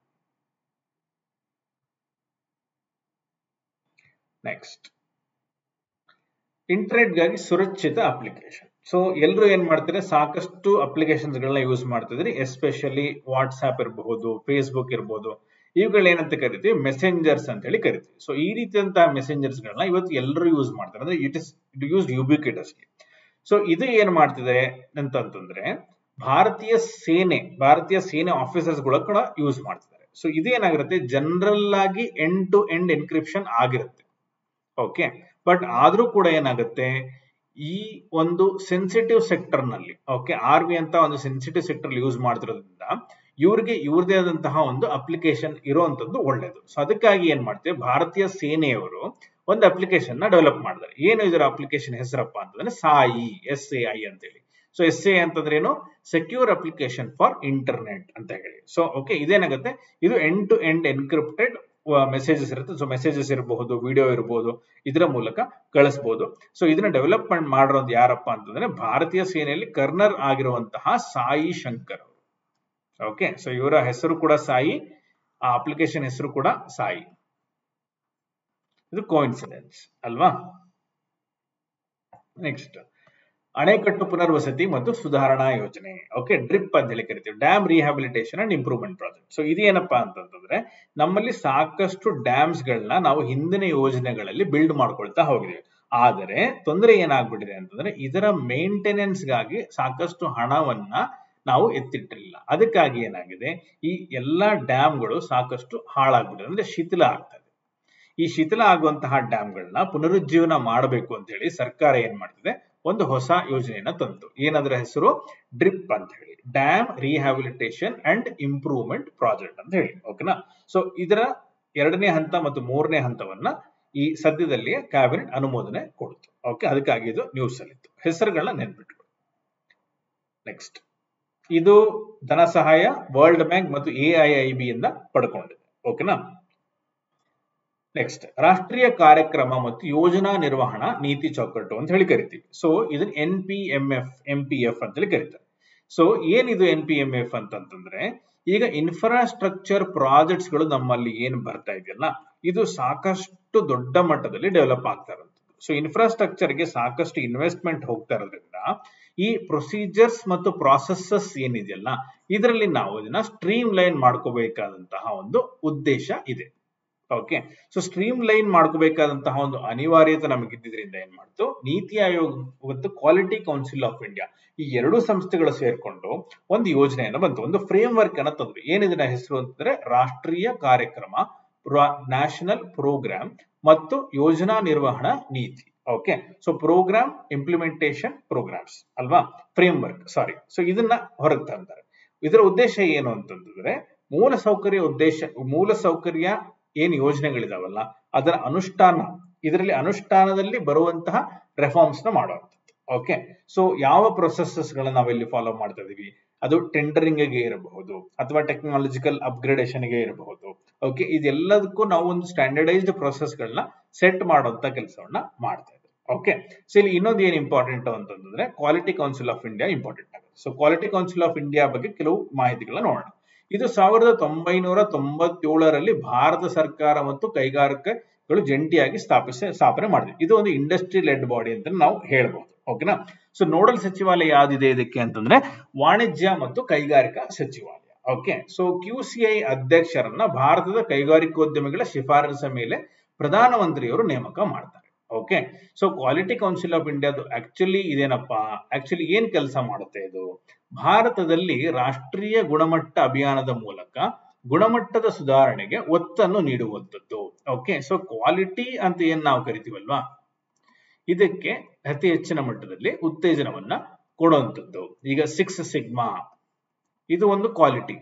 ನೆಕ್ಸ್ಟ್ ಇಂಟರ್ನೆಟ್ ಗಾಗಿ ಸುರಕ್ಷಿತ ಅಪ್ಲಿಕೇಶನ್ ಸೊ ಎಲ್ಲರೂ ಏನ್ ಮಾಡ್ತಾರೆ ಸಾಕಷ್ಟು ಅಪ್ಲಿಕೇಶನ್ಸ್ ಗಳನ್ನ ಯೂಸ್ ಮಾಡ್ತಿದ್ರಿ ಎಸ್ಪೆಷಲಿ ವಾಟ್ಸ್ಆಪ್ ಇರಬಹುದು ಫೇಸ್ಬುಕ್ ಇರಬಹುದು ಇವುಗಳು ಏನಂತ ಕರಿತೀವಿ ಮೆಸೆಂಜರ್ಸ್ ಅಂತ ಹೇಳಿ ಕರಿತೀವಿ ಸೊ ಈ ರೀತಿಯಂತಹ ಮೆಸೆಂಜರ್ಸ್ ಗಳನ್ನ ಇವತ್ತು ಎಲ್ಲರೂ ಯೂಸ್ ಮಾಡ್ತಾರೆ ಅಂದ್ರೆ it is it use ubiquitously so ಇದು ಏನ್ ಮಾಡ್ತಿದ್ದಾರೆ ಅಂತಂತಂದ್ರೆ ಭಾರತೀಯ ಸೇನೆ ಭಾರತೀಯ ಸೇನೆ ಆಫೀಸರ್ಸ್ ಗಳು ಕೂಡ ಯೂಸ್ ಮಾಡ್ತಿದ್ದಾರೆ ಸೊ ಇದೇನಾಗಿರುತ್ತೆ ಜನರಲ್ ಆಗಿ ಎಂಡ್ ಟು ಎಂಡ್ ಎನ್ಕ್ರಿಪ್ಷನ್ ಆಗಿರುತ್ತೆ ಓಕೆ ಬಟ್ ಆದ್ರೂ ಕೂಡ ಏನಾಗುತ್ತೆ ಈ ಒಂದು ಸೆನ್ಸಿಟಿವ್ ಸೆಕ್ಟರ್ ನಲ್ಲಿ ಓಕೆ ಆರ್ ಬಿ ಅಂತ ಒಂದು ಸೆನ್ಸಿಟಿವ್ ಸೆಕ್ಟರ್ ಯೂಸ್ ಮಾಡ್ತಿರೋದ್ರಿಂದ ಇವ್ರಿಗೆ ಇವ್ರದೇ ಆದಂತಹ ಒಂದು ಅಪ್ಲಿಕೇಶನ್ ಇರುವಂತದ್ದು ಒಳ್ಳೇದು ಸೊ ಅದಕ್ಕಾಗಿ ಏನ್ ಮಾಡ್ತೇವೆ ಭಾರತೀಯ ಸೇನೆಯವರು ಒಂದು ಅಪ್ಲಿಕೇಶನ್ ನ ಡೆವಲಪ್ ಮಾಡಿದ್ದಾರೆ ಏನು ಇದರ ಅಪ್ಲಿಕೇಶನ್ ಹೆಸರಪ್ಪ ಅಂತಂದ್ರೆ ಸಾಯಿ ಎಸ್ ಎ ಐ ಅಂತ ಹೇಳಿ ಸೊ ಎಸ್ ಎ ಅಂತಂದ್ರೆ ಏನು ಸೆಕ್ಯೂರ್ ಅಪ್ಲಿಕೇಶನ್ ಫಾರ್ ಇಂಟರ್ನೆಟ್ ಅಂತ ಹೇಳಿ ಸೊ ಓಕೆ ಇದೇನಾಗುತ್ತೆ ಇದು end to end encrypted messages ಇರುತ್ತೆ ಸೊ ಮೆಸೇಜಸ್ ಇರಬಹುದು ವಿಡಿಯೋ ಇರಬಹುದು ಇದರ ಮೂಲಕ ಕಳಿಸಬಹುದು ಸೊ ಇದನ್ನ ಡೆವಲಪ್ಮೆಂಟ್ ಮಾಡಿರೋದು ಯಾರಪ್ಪ ಅಂತಂದ್ರೆ ಭಾರತೀಯ ಸೇನೆಯಲ್ಲಿ ಕರ್ನರ್ ಆಗಿರುವಂತಹ ಸಾಯಿ ಶಂಕರ್ ಅವರು ಓಕೆ ಸೊ ಇವರ ಹೆಸರು ಕೂಡ ಸಾಯಿ ಆ ಅಪ್ಲಿಕೇಶನ್ ಹೆಸರು ಕೂಡ ಸಾಯಿ ಇದು ಕೋಇನ್ಸಿಡೆನ್ಸ್ ಅಲ್ವಾ ನೆಕ್ಸ್ಟ್ ಅಣೆಕಟ್ಟು ಪುನರ್ವಸತಿ ಮತ್ತು ಸುಧಾರಣಾ ಯೋಜನೆ ಓಕೆ ಡ್ರಿಪ್ ಅಂತ ಹೇಳಿ ಕರಿತೀವಿ dam rehabilitation and improvement project so ಇದೇನಪ್ಪಾ ಅಂತಂತಂದ್ರೆ ನಮ್ಮಲ್ಲಿ ಸಾಕಷ್ಟು ಡ್ಯಾಮ್ಸ್ ಗಳನ್ನ ನಾವು ಹಿಂದಿನ ಯೋಜನೆಗಳಲ್ಲಿ ಬಿಲ್ಡ್ ಮಾಡ್ಕೊಳ್ತಾ ಹೋಗಿದ್ದೀವಿ ಆದರೆ ತೊಂದರೆ ಏನಾಗ್ಬಿಟ್ಟಿದೆ ಅಂತಂದ್ರೆ ಇದರ ಮೇಂಟೆನೆನ್ಸ್ ಗಾಗಿ ಸಾಕಷ್ಟು ಹಣವನ್ನ ನಾವು ಎತ್ತಿಟ್ಟಿರಲಿಲ್ಲ ಅದಕ್ಕಾಗಿ ಏನಾಗಿದೆ ಈ ಎಲ್ಲಾ ಡ್ಯಾಮ್ಗಳು ಸಾಕಷ್ಟು ಹಾಳಾಗ್ಬಿಟ್ಟಿದೆ ಅಂದ್ರೆ ಶಿಥಿಲ ಆಗ್ತದೆ ಈ ಶಿಥಿಲ ಆಗುವಂತಹ ಡ್ಯಾಮ್ಗಳನ್ನ ಪುನರುಜ್ಜೀವನ ಮಾಡಬೇಕು ಅಂತ ಹೇಳಿ ಸರ್ಕಾರ ಏನ್ ಮಾಡ್ತಿದೆ ಒಂದು ಹೊಸ ಯೋಜನೆಯನ್ನ ತಂತು ಏನದ್ರ ಹೆಸರು ಡ್ರಿಪ್ ಅಂತ ಹೇಳಿ dam rehabilitation and improvement project ಅಂತ ಹೇಳಿ ಓಕೆನಾ ಸೊ ಇದರ ಎರಡನೇ ಹಂತ ಮತ್ತು ಮೂರನೇ ಹಂತವನ್ನ ಈ ಸದ್ಯದಲ್ಲಿಯೇ ಕ್ಯಾಬಿನೆಟ್ ಅನುಮೋದನೆ ಕೊಡ್ತು ಓಕೆ ಅದಕ್ಕಾಗಿ ಇದು ನ್ಯೂಸ್ ಅಲ್ಲಿತ್ತು ಹೆಸರುಗಳನ್ನ ನೆನ್ಪಿಟ್ಕೊಳ್ಳಿ ನೆಕ್ಸ್ಟ್ ಇದು ಧನ ಸಹಾಯ ವರ್ಲ್ಡ್ ಬ್ಯಾಂಕ್ ಮತ್ತು ಎಐಐಬಿ ಇಂದ ಪಡ್ಕೊಂಡಿದೆ ಓಕೆನಾ ನೆಕ್ಸ್ಟ್ ರಾಷ್ಟ್ರೀಯ ಕಾರ್ಯಕ್ರಮ ಮತ್ತು ಯೋಜನಾ ನಿರ್ವಹಣಾ ನೀತಿ ಚೌಕಟ್ಟು ಅಂತ ಹೇಳಿ ಕರಿತೀವಿ ಸೊ ಇದನ್ನ N P M F M P F ಅಂತ ಹೇಳಿ ಕರೀತಾರೆ ಸೊ ಏನಿದು ಎನ್ ಪಿ ಎಂ ಎಫ್ ಅಂತಂತಂದ್ರೆ ಈಗ ಇನ್ಫ್ರಾಸ್ಟ್ರಕ್ಚರ್ ಪ್ರಾಜೆಕ್ಟ್ಸ್ ಗಳು ನಮ್ಮಲ್ಲಿ ಏನ್ ಬರ್ತಾ ಇದೆಯಲ್ಲ ಇದು ಸಾಕಷ್ಟು ದೊಡ್ಡ ಮಟ್ಟದಲ್ಲಿ ಡೆವಲಪ್ ಆಗ್ತಾ ಇರೋದು ಸೊ ಇನ್ಫ್ರಾಸ್ಟ್ರಕ್ಚರ್ ಗೆ ಸಾಕಷ್ಟು ಇನ್ವೆಸ್ಟ್ಮೆಂಟ್ ಹೋಗ್ತಾ ಇರೋದ್ರಿಂದ ಈ ಪ್ರೊಸೀಜರ್ಸ್ ಮತ್ತು ಪ್ರಾಸೆಸಸ್ ಏನಿದೆಯಲ್ಲ ಇದರಲ್ಲಿ ನಾವು ಇದನ್ನ ಸ್ಟ್ರೀಮ್ ಲೈನ್ ಮಾಡ್ಕೋಬೇಕಾದಂತಹ ಒಂದು ಉದ್ದೇಶ ಇದೆ ಓಕೆ ಸೊ ಸ್ಟ್ರೀಮ್ ಲೈನ್ ಮಾಡ್ಕೋಬೇಕಾದಂತಹ ಒಂದು ಅನಿವಾರ್ಯತೆ ನಮಗಿದ್ದರಿಂದ ಏನ್ ಮಾಡ್ತು ನೀತಿ ಆಯೋಗ ಮತ್ತು ಕ್ವಾಲಿಟಿ ಕೌನ್ಸಿಲ್ ಆಫ್ ಇಂಡಿಯಾ ಈ ಎರಡು ಸಂಸ್ಥೆಗಳು ಸೇರ್ಕೊಂಡು ಒಂದು ಯೋಜನೆಯನ್ನು ಬಂತು ಒಂದು ಫ್ರೇಮ್ ವರ್ಕ್ ಅನ್ನ ತಂದ್ರು ಏನಿದಿನ ಹೆಸರು ಅಂತಂದ್ರೆ ರಾಷ್ಟ್ರೀಯ ಕಾರ್ಯಕ್ರಮ ನ್ಯಾಷನಲ್ ಪ್ರೋಗ್ರಾಮ್ ಮತ್ತು ಯೋಜನಾ ನಿರ್ವಹಣಾ ನೀತಿ okay so programme implementation programmes ಅಲ್ವಾ ಫ್ರೇಮ್ ವರ್ಕ್ ಸಾರಿ ಸೊ ಇದನ್ನ ಹೊರಗೆ ತಂತಾರೆ ಇದರ ಉದ್ದೇಶ ಏನು ಅಂತಂದ್ರೆ ಮೂಲ ಸೌಕರ್ಯ ಉದ್ದೇಶ ಮೂಲ ಸೌಕರ್ಯ ಏನ್ ಯೋಜನೆಗಳಿದಾವಲ್ಲ ಅದರ ಅನುಷ್ಠಾನ ಇದರಲ್ಲಿ ಅನುಷ್ಠಾನದಲ್ಲಿ ಬರುವಂತಹ ರೆಫಾರ್ಮ್ಸ್ ನ ಮಾಡುವಂಥದ್ದು ಓಕೆ ಸೊ ಯಾವ ಪ್ರೊಸೆಸಸ್ ಗಳನ್ನ ನಾವಿಲ್ಲಿ ಫಾಲೋ ಮಾಡ್ತಾ ಇದೀವಿ ಅದು ಟೆಂಡರಿಂಗ್ ಗೆ ಇರಬಹುದು ಅಥವಾ ಟೆಕ್ನಾಲಜಿಕಲ್ ಅಪ್ಗ್ರೇಡೇಷನ್ ಗೆ ಇರಬಹುದು ಓಕೆ ಇದೆಲ್ಲದಕ್ಕೂ ನಾವು ಒಂದು ಸ್ಟ್ಯಾಂಡರ್ಡೈಸ್ಡ್ ಪ್ರೊಸೆಸ್ ಗಳನ್ನ ಸೆಟ್ ಮಾಡುವಂತ ಕೆಲಸವನ್ನ ಮಾಡ್ತಾ ಇದ್ದೀವಿ ಓಕೆ ಸೊ ಇಲ್ಲಿ ಇನ್ನೊಂದು ಏನ್ ಇಂಪಾರ್ಟೆಂಟ್ ಅಂತಂದ್ರೆ quality council of India important ಆಗುತ್ತೆ so quality council of India ಬಗ್ಗೆ ಕೆಲವು ಮಾಹಿತಿಗಳನ್ನ ನೋಡೋಣ ಇದು ಸಾವಿರದ ಒಂಬೈನೂರ ತೊಂಬತ್ತೇಳರಲ್ಲಿ ಭಾರತ ಸರ್ಕಾರ ಮತ್ತು ಕೈಗಾರಿಕೆಗಳು ಜಂಟಿಯಾಗಿ ಸ್ಥಾಪಿಸಿ ಸ್ಥಾಪನೆ ಮಾಡಿದೆ ಇದು ಒಂದು ಇಂಡಸ್ಟ್ರಿ ಲೆಡ್ ಬಾಡಿ ಅಂತ ನಾವು ಹೇಳ್ಬಹುದು ಓಕೆನಾ ಸೊ ನೋಡಲ್ ಸಚಿವಾಲಯ ಯಾವ್ದಿದೆ ಇದಕ್ಕೆ ಅಂತಂದ್ರೆ ವಾಣಿಜ್ಯ ಮತ್ತು ಕೈಗಾರಿಕಾ ಸಚಿವಾಲಯ okay so Q C I ಅಧ್ಯಕ್ಷರನ್ನ ಭಾರತದ ಕೈಗಾರಿಕೋದ್ಯಮಿಗಳ ಶಿಫಾರಸ ಮೇಲೆ ಪ್ರಧಾನಮಂತ್ರಿಯವರು ನೇಮಕ ಮಾಡ್ತಾರೆ okay so quality council of ಇಂಡಿಯಾದು ಆಕ್ಚುಲಿ ಇದೇನಪ್ಪಾ ಆಕ್ಚುಲಿ ಏನ್ ಕೆಲಸ ಮಾಡುತ್ತೆ ಇದು ಭಾರತದಲ್ಲಿ ರಾಷ್ಟ್ರೀಯ ಗುಣಮಟ್ಟ ಅಭಿಯಾನದ ಮೂಲಕ ಗುಣಮಟ್ಟದ ಸುಧಾರಣೆಗೆ ಒತ್ತನ್ನು ನೀಡುವಂಥದ್ದು ಓಕೆ ಸೊ ಕ್ವಾಲಿಟಿ ಅಂತ ಏನ್ ನಾವು ಕರಿತೀವಲ್ವಾ ಇದಕ್ಕೆ ಅತಿ ಹೆಚ್ಚಿನ ಮಟ್ಟದಲ್ಲಿ ಉತ್ತೇಜನವನ್ನ ಕೊಡುವಂಥದ್ದು ಈಗ ಸಿಕ್ಸ್ ಸಿಗ್ಮಾ ಇದು ಒಂದು ಕ್ವಾಲಿಟಿ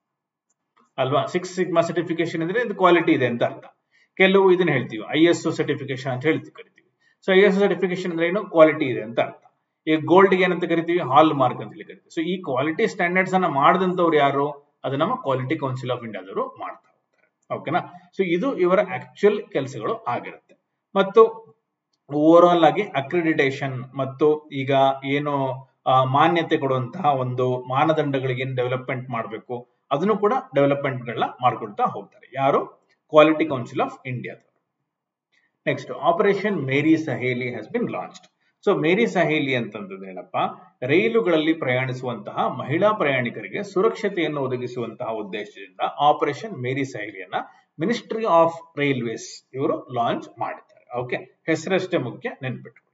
ಅಲ್ವಾ ಸಿಕ್ಸ್ ಸಿಗ್ಮಾ ಸರ್ಟಿಫಿಕೇಶನ್ ಅಂದ್ರೆ ಇದು ಕ್ವಾಲಿಟಿ ಇದೆ ಅಂತ ಅರ್ಥ ಕೆಲವು ಇದನ್ನ ಹೇಳ್ತೀವಿ ಐ ಎಸ್ ಸರ್ಟಿಫಿಕೇಶನ್ ಅಂತ ಹೇಳ್ತೀವಿ ಕರಿತೀವಿ ಸೊ ಐ ಎಸ್ ಸರ್ಟಿಫಿಕೇಶನ್ ಅಂದ್ರೆ ಏನು ಕ್ವಾಲಿಟಿ ಇದೆ ಅಂತ ಅರ್ಥ ಈಗ ಗೋಲ್ಡ್ ಏನಂತ ಕರಿತೀವಿ ಹಾಲ್ ಮಾರ್ಕ್ ಅಂತ ಹೇಳಿ ಕರಿತೀವಿ ಸೊ ಈ ಕ್ವಾಲಿಟಿ ಸ್ಟ್ಯಾಂಡರ್ಡ್ಸ್ ಅನ್ನ ಮಾಡಿದಂತವ್ರು ಯಾರು ಅದು ನಮ್ಮ ಕ್ವಾಲಿಟಿ ಕೌನ್ಸಿಲ್ ಆಫ್ ಇಂಡಿಯಾದವರು ಮಾಡ್ತಾ ಹೋಗ್ತಾರೆ ಓಕೆನಾ ಸೊ ಇದು ಇವರ ಆಕ್ಚುಯಲ್ ಕೆಲಸಗಳು ಆಗಿರುತ್ತೆ ಮತ್ತು ಓವರ್ ಆಲ್ ಆಗಿ ಅಕ್ರಿಡಿಟೇಷನ್ ಮತ್ತು ಈಗ ಏನು ಮಾನ್ಯತೆ ಕೊಡುವಂತಹ ಒಂದು ಮಾನದಂಡಗಳಿಗೆ ಏನು ಡೆವಲಪ್ಮೆಂಟ್ ಮಾಡಬೇಕು ಅದನ್ನು ಕೂಡ ಡೆವಲಪ್ಮೆಂಟ್ ಗಳನ್ನ ಮಾಡ್ಕೊಳ್ತಾ ಹೋಗ್ತಾರೆ ಯಾರು ಕ್ವಾಲಿಟಿ ಕೌನ್ಸಿಲ್ ಆಫ್ ಇಂಡಿಯಾದವರು next operation Meri Saheli has been launched so Meri Saheli ಅಂತಂದ್ರೆ ಏನಪ್ಪಾ ರೈಲುಗಳಲ್ಲಿ ಪ್ರಯಾಣಿಸುವಂತಹ ಮಹಿಳಾ ಪ್ರಯಾಣಿಕರಿಗೆ ಸುರಕ್ಷತೆಯನ್ನು ಒದಗಿಸುವಂತಹ ಉದ್ದೇಶದಿಂದ ಆಪರೇಷನ್ ಮೇರಿ ಸಹೇಲಿಯನ್ನ ಮಿನಿಸ್ಟ್ರಿ ಆಫ್ ರೈಲ್ವೇಸ್ ಇವರು ಲಾಂಚ್ ಮಾಡಿದ್ದಾರೆ ಓಕೆ ಹೆಸರಷ್ಟೇ ಮುಖ್ಯ ನೆನ್ಪಿಟ್ಕೊಳ್ಳಿ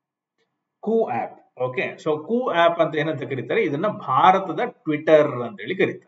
Koo app okay so Koo app ಅಂತ ಏನಂತ ಕರೀತಾರೆ ಇದನ್ನ ಭಾರತದ ಟ್ವಿಟರ್ ಅಂತ ಹೇಳಿ ಕರೀತಾರೆ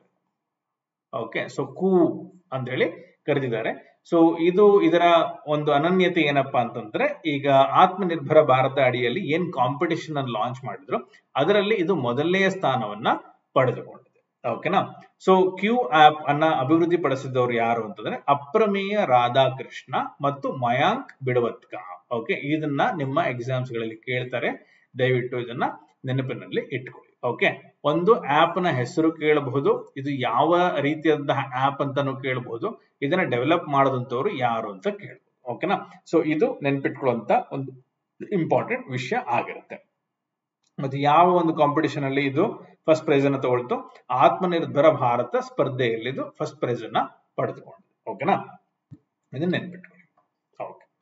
ಓಕೆ ಸೊ ಕೂ ಅಂತ ಹೇಳಿ ಕರೆದಿದ್ದಾರೆ ಸೊ ಇದು ಇದರ ಒಂದು ಅನನ್ಯತೆ ಏನಪ್ಪಾ ಅಂತಂದ್ರೆ ಈಗ ಆತ್ಮನಿರ್ಭರ ಭಾರತ ಅಡಿಯಲ್ಲಿ ಏನ್ ಕಾಂಪಿಟಿಷನ್ ಅನ್ನು ಲಾಂಚ್ ಮಾಡಿದ್ರು ಅದರಲ್ಲಿ ಇದು ಮೊದಲನೆಯ ಸ್ಥಾನವನ್ನ ಪಡೆದುಕೊಂಡಿದೆ ಓಕೆನಾ ಸೊ ಕ್ಯೂ ಆಪ್ ಅನ್ನ ಅಭಿವೃದ್ಧಿ ಪಡಿಸಿದವರು ಯಾರು ಅಂತಂದ್ರೆ ಅಪ್ರಮೇಯ ರಾಧಾಕೃಷ್ಣ ಮತ್ತು ಮಯಾಂಕ್ ಬಿಡವತ್ಕ ಓಕೆ ಇದನ್ನ ನಿಮ್ಮ ಎಕ್ಸಾಮ್ಸ್ ಗಳಲ್ಲಿ ಕೇಳ್ತಾರೆ ದಯವಿಟ್ಟು ಇದನ್ನ ನೆನಪಿನಲ್ಲಿ ಇಟ್ಕೊಳ್ಳಿ ಓಕೆ ಒಂದು ಆಪ್ ನ ಹೆಸರು ಕೇಳಬಹುದು ಇದು ಯಾವ ರೀತಿಯಾದಂತಹ ಆಪ್ ಅಂತಾನು ಕೇಳಬಹುದು ಇದನ್ನ ಡೆವಲಪ್ ಮಾಡದಂತವ್ರು ಯಾರು ಅಂತ ಕೇಳಬಹುದು ಓಕೆನಾ ಸೊ ಇದು ನೆನ್ಪಿಟ್ಕೊಳ್ಳುವಂತ ಒಂದು ಇಂಪಾರ್ಟೆಂಟ್ ವಿಷಯ ಆಗಿರುತ್ತೆ ಮತ್ತೆ ಯಾವ ಒಂದು ಕಾಂಪಿಟಿಷನ್ ಅಲ್ಲಿ ಇದು ಫಸ್ಟ್ ಪ್ರೈಸ್ ಅನ್ನ ತಗೊಳ್ತು ಆತ್ಮನಿರ್ಭರ ಭಾರತ ಸ್ಪರ್ಧೆಯಲ್ಲಿ ಇದು ಫಸ್ಟ್ ಪ್ರೈಸ್ ಅನ್ನ ಪಡೆದುಕೊಂಡಿದೆ ಓಕೆನಾ ಇದನ್ನ ನೆನ್ಪಿಟ್ಕೊಳ್ಳಿ ಓಕೆ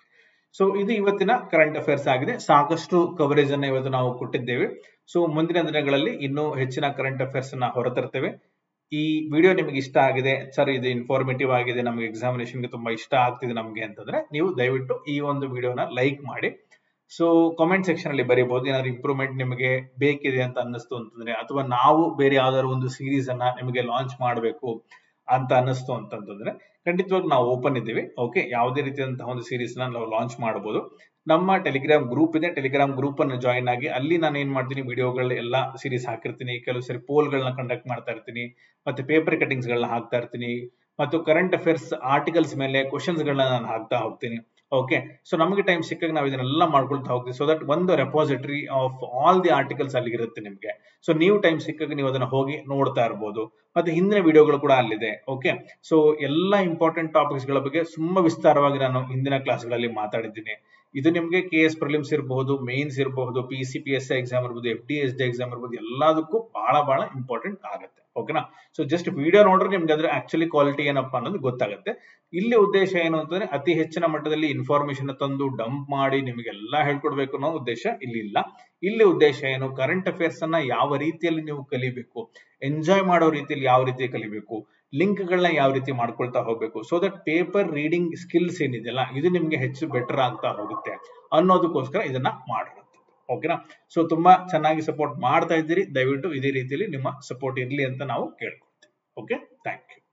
ಸೊ ಇದು ಇವತ್ತಿನ ಕರೆಂಟ್ ಅಫೇರ್ಸ್ ಆಗಿದೆ ಸಾಕಷ್ಟು ಕವರೇಜ್ ಅನ್ನ ಇವತ್ತು ನಾವು ಕೊಟ್ಟಿದ್ದೇವೆ ಸೊ ಮುಂದಿನ ದಿನಗಳಲ್ಲಿ ಇನ್ನೂ ಹೆಚ್ಚಿನ ಕರೆಂಟ್ ಅಫೇರ್ಸ್ ಅನ್ನ ಹೊರತರ್ತೇವೆ ಈ ವಿಡಿಯೋ ನಿಮಗೆ ಇಷ್ಟ ಆಗಿದೆ ಸರ್ ಇದು ಇನ್ಫಾರ್ಮೇಟಿವ್ ಆಗಿದೆ ನಮಗೆ ಎಕ್ಸಾಮಿನೇಷನ್ಗೆ ತುಂಬಾ ಇಷ್ಟ ಆಗ್ತಿದೆ ನಮಗೆ ಅಂತಂದ್ರೆ ನೀವು ದಯವಿಟ್ಟು ಈ ಒಂದು ವಿಡಿಯೋನ ಲೈಕ್ ಮಾಡಿ ಸೊ ಕಾಮೆಂಟ್ ಸೆಕ್ಷನ್ ಅಲ್ಲಿ ಬರೀಬಹುದು ಏನಾದ್ರು ಇಂಪ್ರೂವ್ಮೆಂಟ್ ನಿಮಗೆ ಬೇಕಿದೆ ಅಂತ ಅನ್ನಿಸ್ತು ಅಂತಂದ್ರೆ ಅಥವಾ ನಾವು ಬೇರೆ ಯಾವ್ದಾದ್ರು ಒಂದು ಸೀರೀಸ್ ಅನ್ನ ನಿಮಗೆ ಲಾಂಚ್ ಮಾಡಬೇಕು ಅಂತ ಅನ್ನಿಸ್ತು ಅಂತಂತಂದ್ರೆ ಖಂಡಿತವಾಗಿ ನಾವು ಓಪನ್ ಇದ್ದೀವಿ ಓಕೆ ಯಾವುದೇ ರೀತಿಯಾದಂತಹ ಒಂದು ಸೀರೀಸ್ ನ ನಾವು ಲಾಂಚ್ ಮಾಡಬಹುದು ನಮ್ಮ ಟೆಲಿಗ್ರಾಮ್ ಗ್ರೂಪ್ ಇದೆ ಟೆಲಿಗ್ರಾಮ್ ಗ್ರೂಪ್ ಅನ್ನು ಜಾಯಿನ್ ಆಗಿ ಅಲ್ಲಿ ನಾನು ಏನ್ ಮಾಡ್ತೀನಿ ವಿಡಿಯೋಗಳು ಎಲ್ಲ ಸೀರೀಸ್ ಹಾಕಿರ್ತೀನಿ ಕೆಲವು ಸರಿ ಪೋಲ್ ಗಳನ್ನ ಕಂಡಕ್ಟ್ ಮಾಡ್ತಾ ಇರ್ತೀನಿ ಮತ್ತೆ ಪೇಪರ್ ಕಟಿಂಗ್ಸ್ ಗಳನ್ನ ಹಾಕ್ತಾ ಇರ್ತೀನಿ ಮತ್ತು ಕರೆಂಟ್ ಅಫೇರ್ಸ್ ಆರ್ಟಿಕಲ್ಸ್ ಮೇಲೆ ಕ್ವಶನ್ಸ್ ಗಳನ್ನ ನಾನು ಹಾಕ್ತಾ ಹೋಗ್ತೀನಿ ಓಕೆ ಸೊ ನಮಗೆ ಟೈಮ್ ಸಿಕ್ಕಾಗ ನಾವು ಇದನ್ನೆಲ್ಲ ಮಾಡ್ಕೊಳ್ತಾ ಹೋಗ್ತೀವಿ ಸೊ ದಟ್ ಒಂದು repository of all the articles ಅಲ್ಲಿ ಇರುತ್ತೆ ನಿಮಗೆ ಸೊ ನೀವು ಟೈಮ್ ಸಿಕ್ಕಾಗ ನೀವು ಅದನ್ನ ಹೋಗಿ ನೋಡ್ತಾ ಇರ್ಬೋದು ಮತ್ತೆ ಹಿಂದಿನ ವಿಡಿಯೋಗಳು ಕೂಡ ಅಲ್ಲಿದೆ ಓಕೆ ಸೊ ಎಲ್ಲಾ ಇಂಪಾರ್ಟೆಂಟ್ ಟಾಪಿಕ್ಸ್ ಗಳ ಬಗ್ಗೆ ತುಂಬಾ ವಿಸ್ತಾರವಾಗಿ ನಾನು ಹಿಂದಿನ ಕ್ಲಾಸ್ಗಳಲ್ಲಿ ಮಾತಾಡಿದ್ದೀನಿ ಇದು ನಿಮಗೆ ಕೆ ಎಸ್ ಪ್ರಿಲಿಮ್ಸ್ ಇರಬಹುದು ಮೇನ್ಸ್ ಇರಬಹುದು P C P S exam ಇರಬಹುದು F D S D exam ಇರಬಹುದು ಎಲ್ಲದಕ್ಕೂ ಬಹಳ ಬಹಳ ಇಂಪಾರ್ಟೆಂಟ್ ಆಗುತ್ತೆ ಓಕೆನಾ ಸೊ ಜಸ್ಟ್ ವಿಡಿಯೋ ನೋಡ್ರೆ ನಿಮ್ಗೆ ಅದ್ರ ಆಕ್ಚುಲಿ ಕ್ವಾಲಿಟಿ ಏನಪ್ಪಾ ಅನ್ನೋದು ಗೊತ್ತಾಗುತ್ತೆ ಇಲ್ಲಿ ಉದ್ದೇಶ ಏನು ಅಂತಂದ್ರೆ ಅತಿ ಹೆಚ್ಚಿನ ಮಟ್ಟದಲ್ಲಿ ಇನ್ಫಾರ್ಮೇಶನ್ ತಂದು ಡಂಪ್ ಮಾಡಿ ನಿಮಗೆಲ್ಲ ಹೇಳ್ಕೊಡ್ಬೇಕು ಅನ್ನೋ ಉದ್ದೇಶ ಇಲ್ಲಿ ಇಲ್ಲ ಇಲ್ಲಿ ಉದ್ದೇಶ ಏನು ಕರೆಂಟ್ ಅಫೇರ್ಸ್ ಅನ್ನ ಯಾವ ರೀತಿಯಲ್ಲಿ ನೀವು ಕಲಿಬೇಕು ಎಂಜಾಯ್ ಮಾಡೋ ರೀತಿಯಲ್ಲಿ ಯಾವ ರೀತಿ ಕಲಿಬೇಕು ಲಿಂಕ್ ಗಳನ್ನ ಯಾವ ರೀತಿ ಮಾಡ್ಕೊಳ್ತಾ ಹೋಗ್ಬೇಕು so that paper reading skills ಏನಿದೆಯಲ್ಲ ಇದು ನಿಮ್ಗೆ ಹೆಚ್ಚು ಬೆಟರ್ ಆಗ್ತಾ ಹೋಗುತ್ತೆ ಅನ್ನೋದಕ್ಕೋಸ್ಕರ ಇದನ್ನ ಮಾಡಿರುತ್ತೆ ಓಕೆನಾ ಸೊ ತುಂಬಾ ಚೆನ್ನಾಗಿ ಸಪೋರ್ಟ್ ಮಾಡ್ತಾ ಇದ್ದೀರಿ ದಯವಿಟ್ಟು ಇದೇ ರೀತಿಯಲ್ಲಿ ನಿಮ್ಮ ಸಪೋರ್ಟ್ ಇರ್ಲಿ ಅಂತ ನಾವು ಕೇಳ್ಕೊಳ್ತೀವಿ ಓಕೆ ಥ್ಯಾಂಕ್ ಯು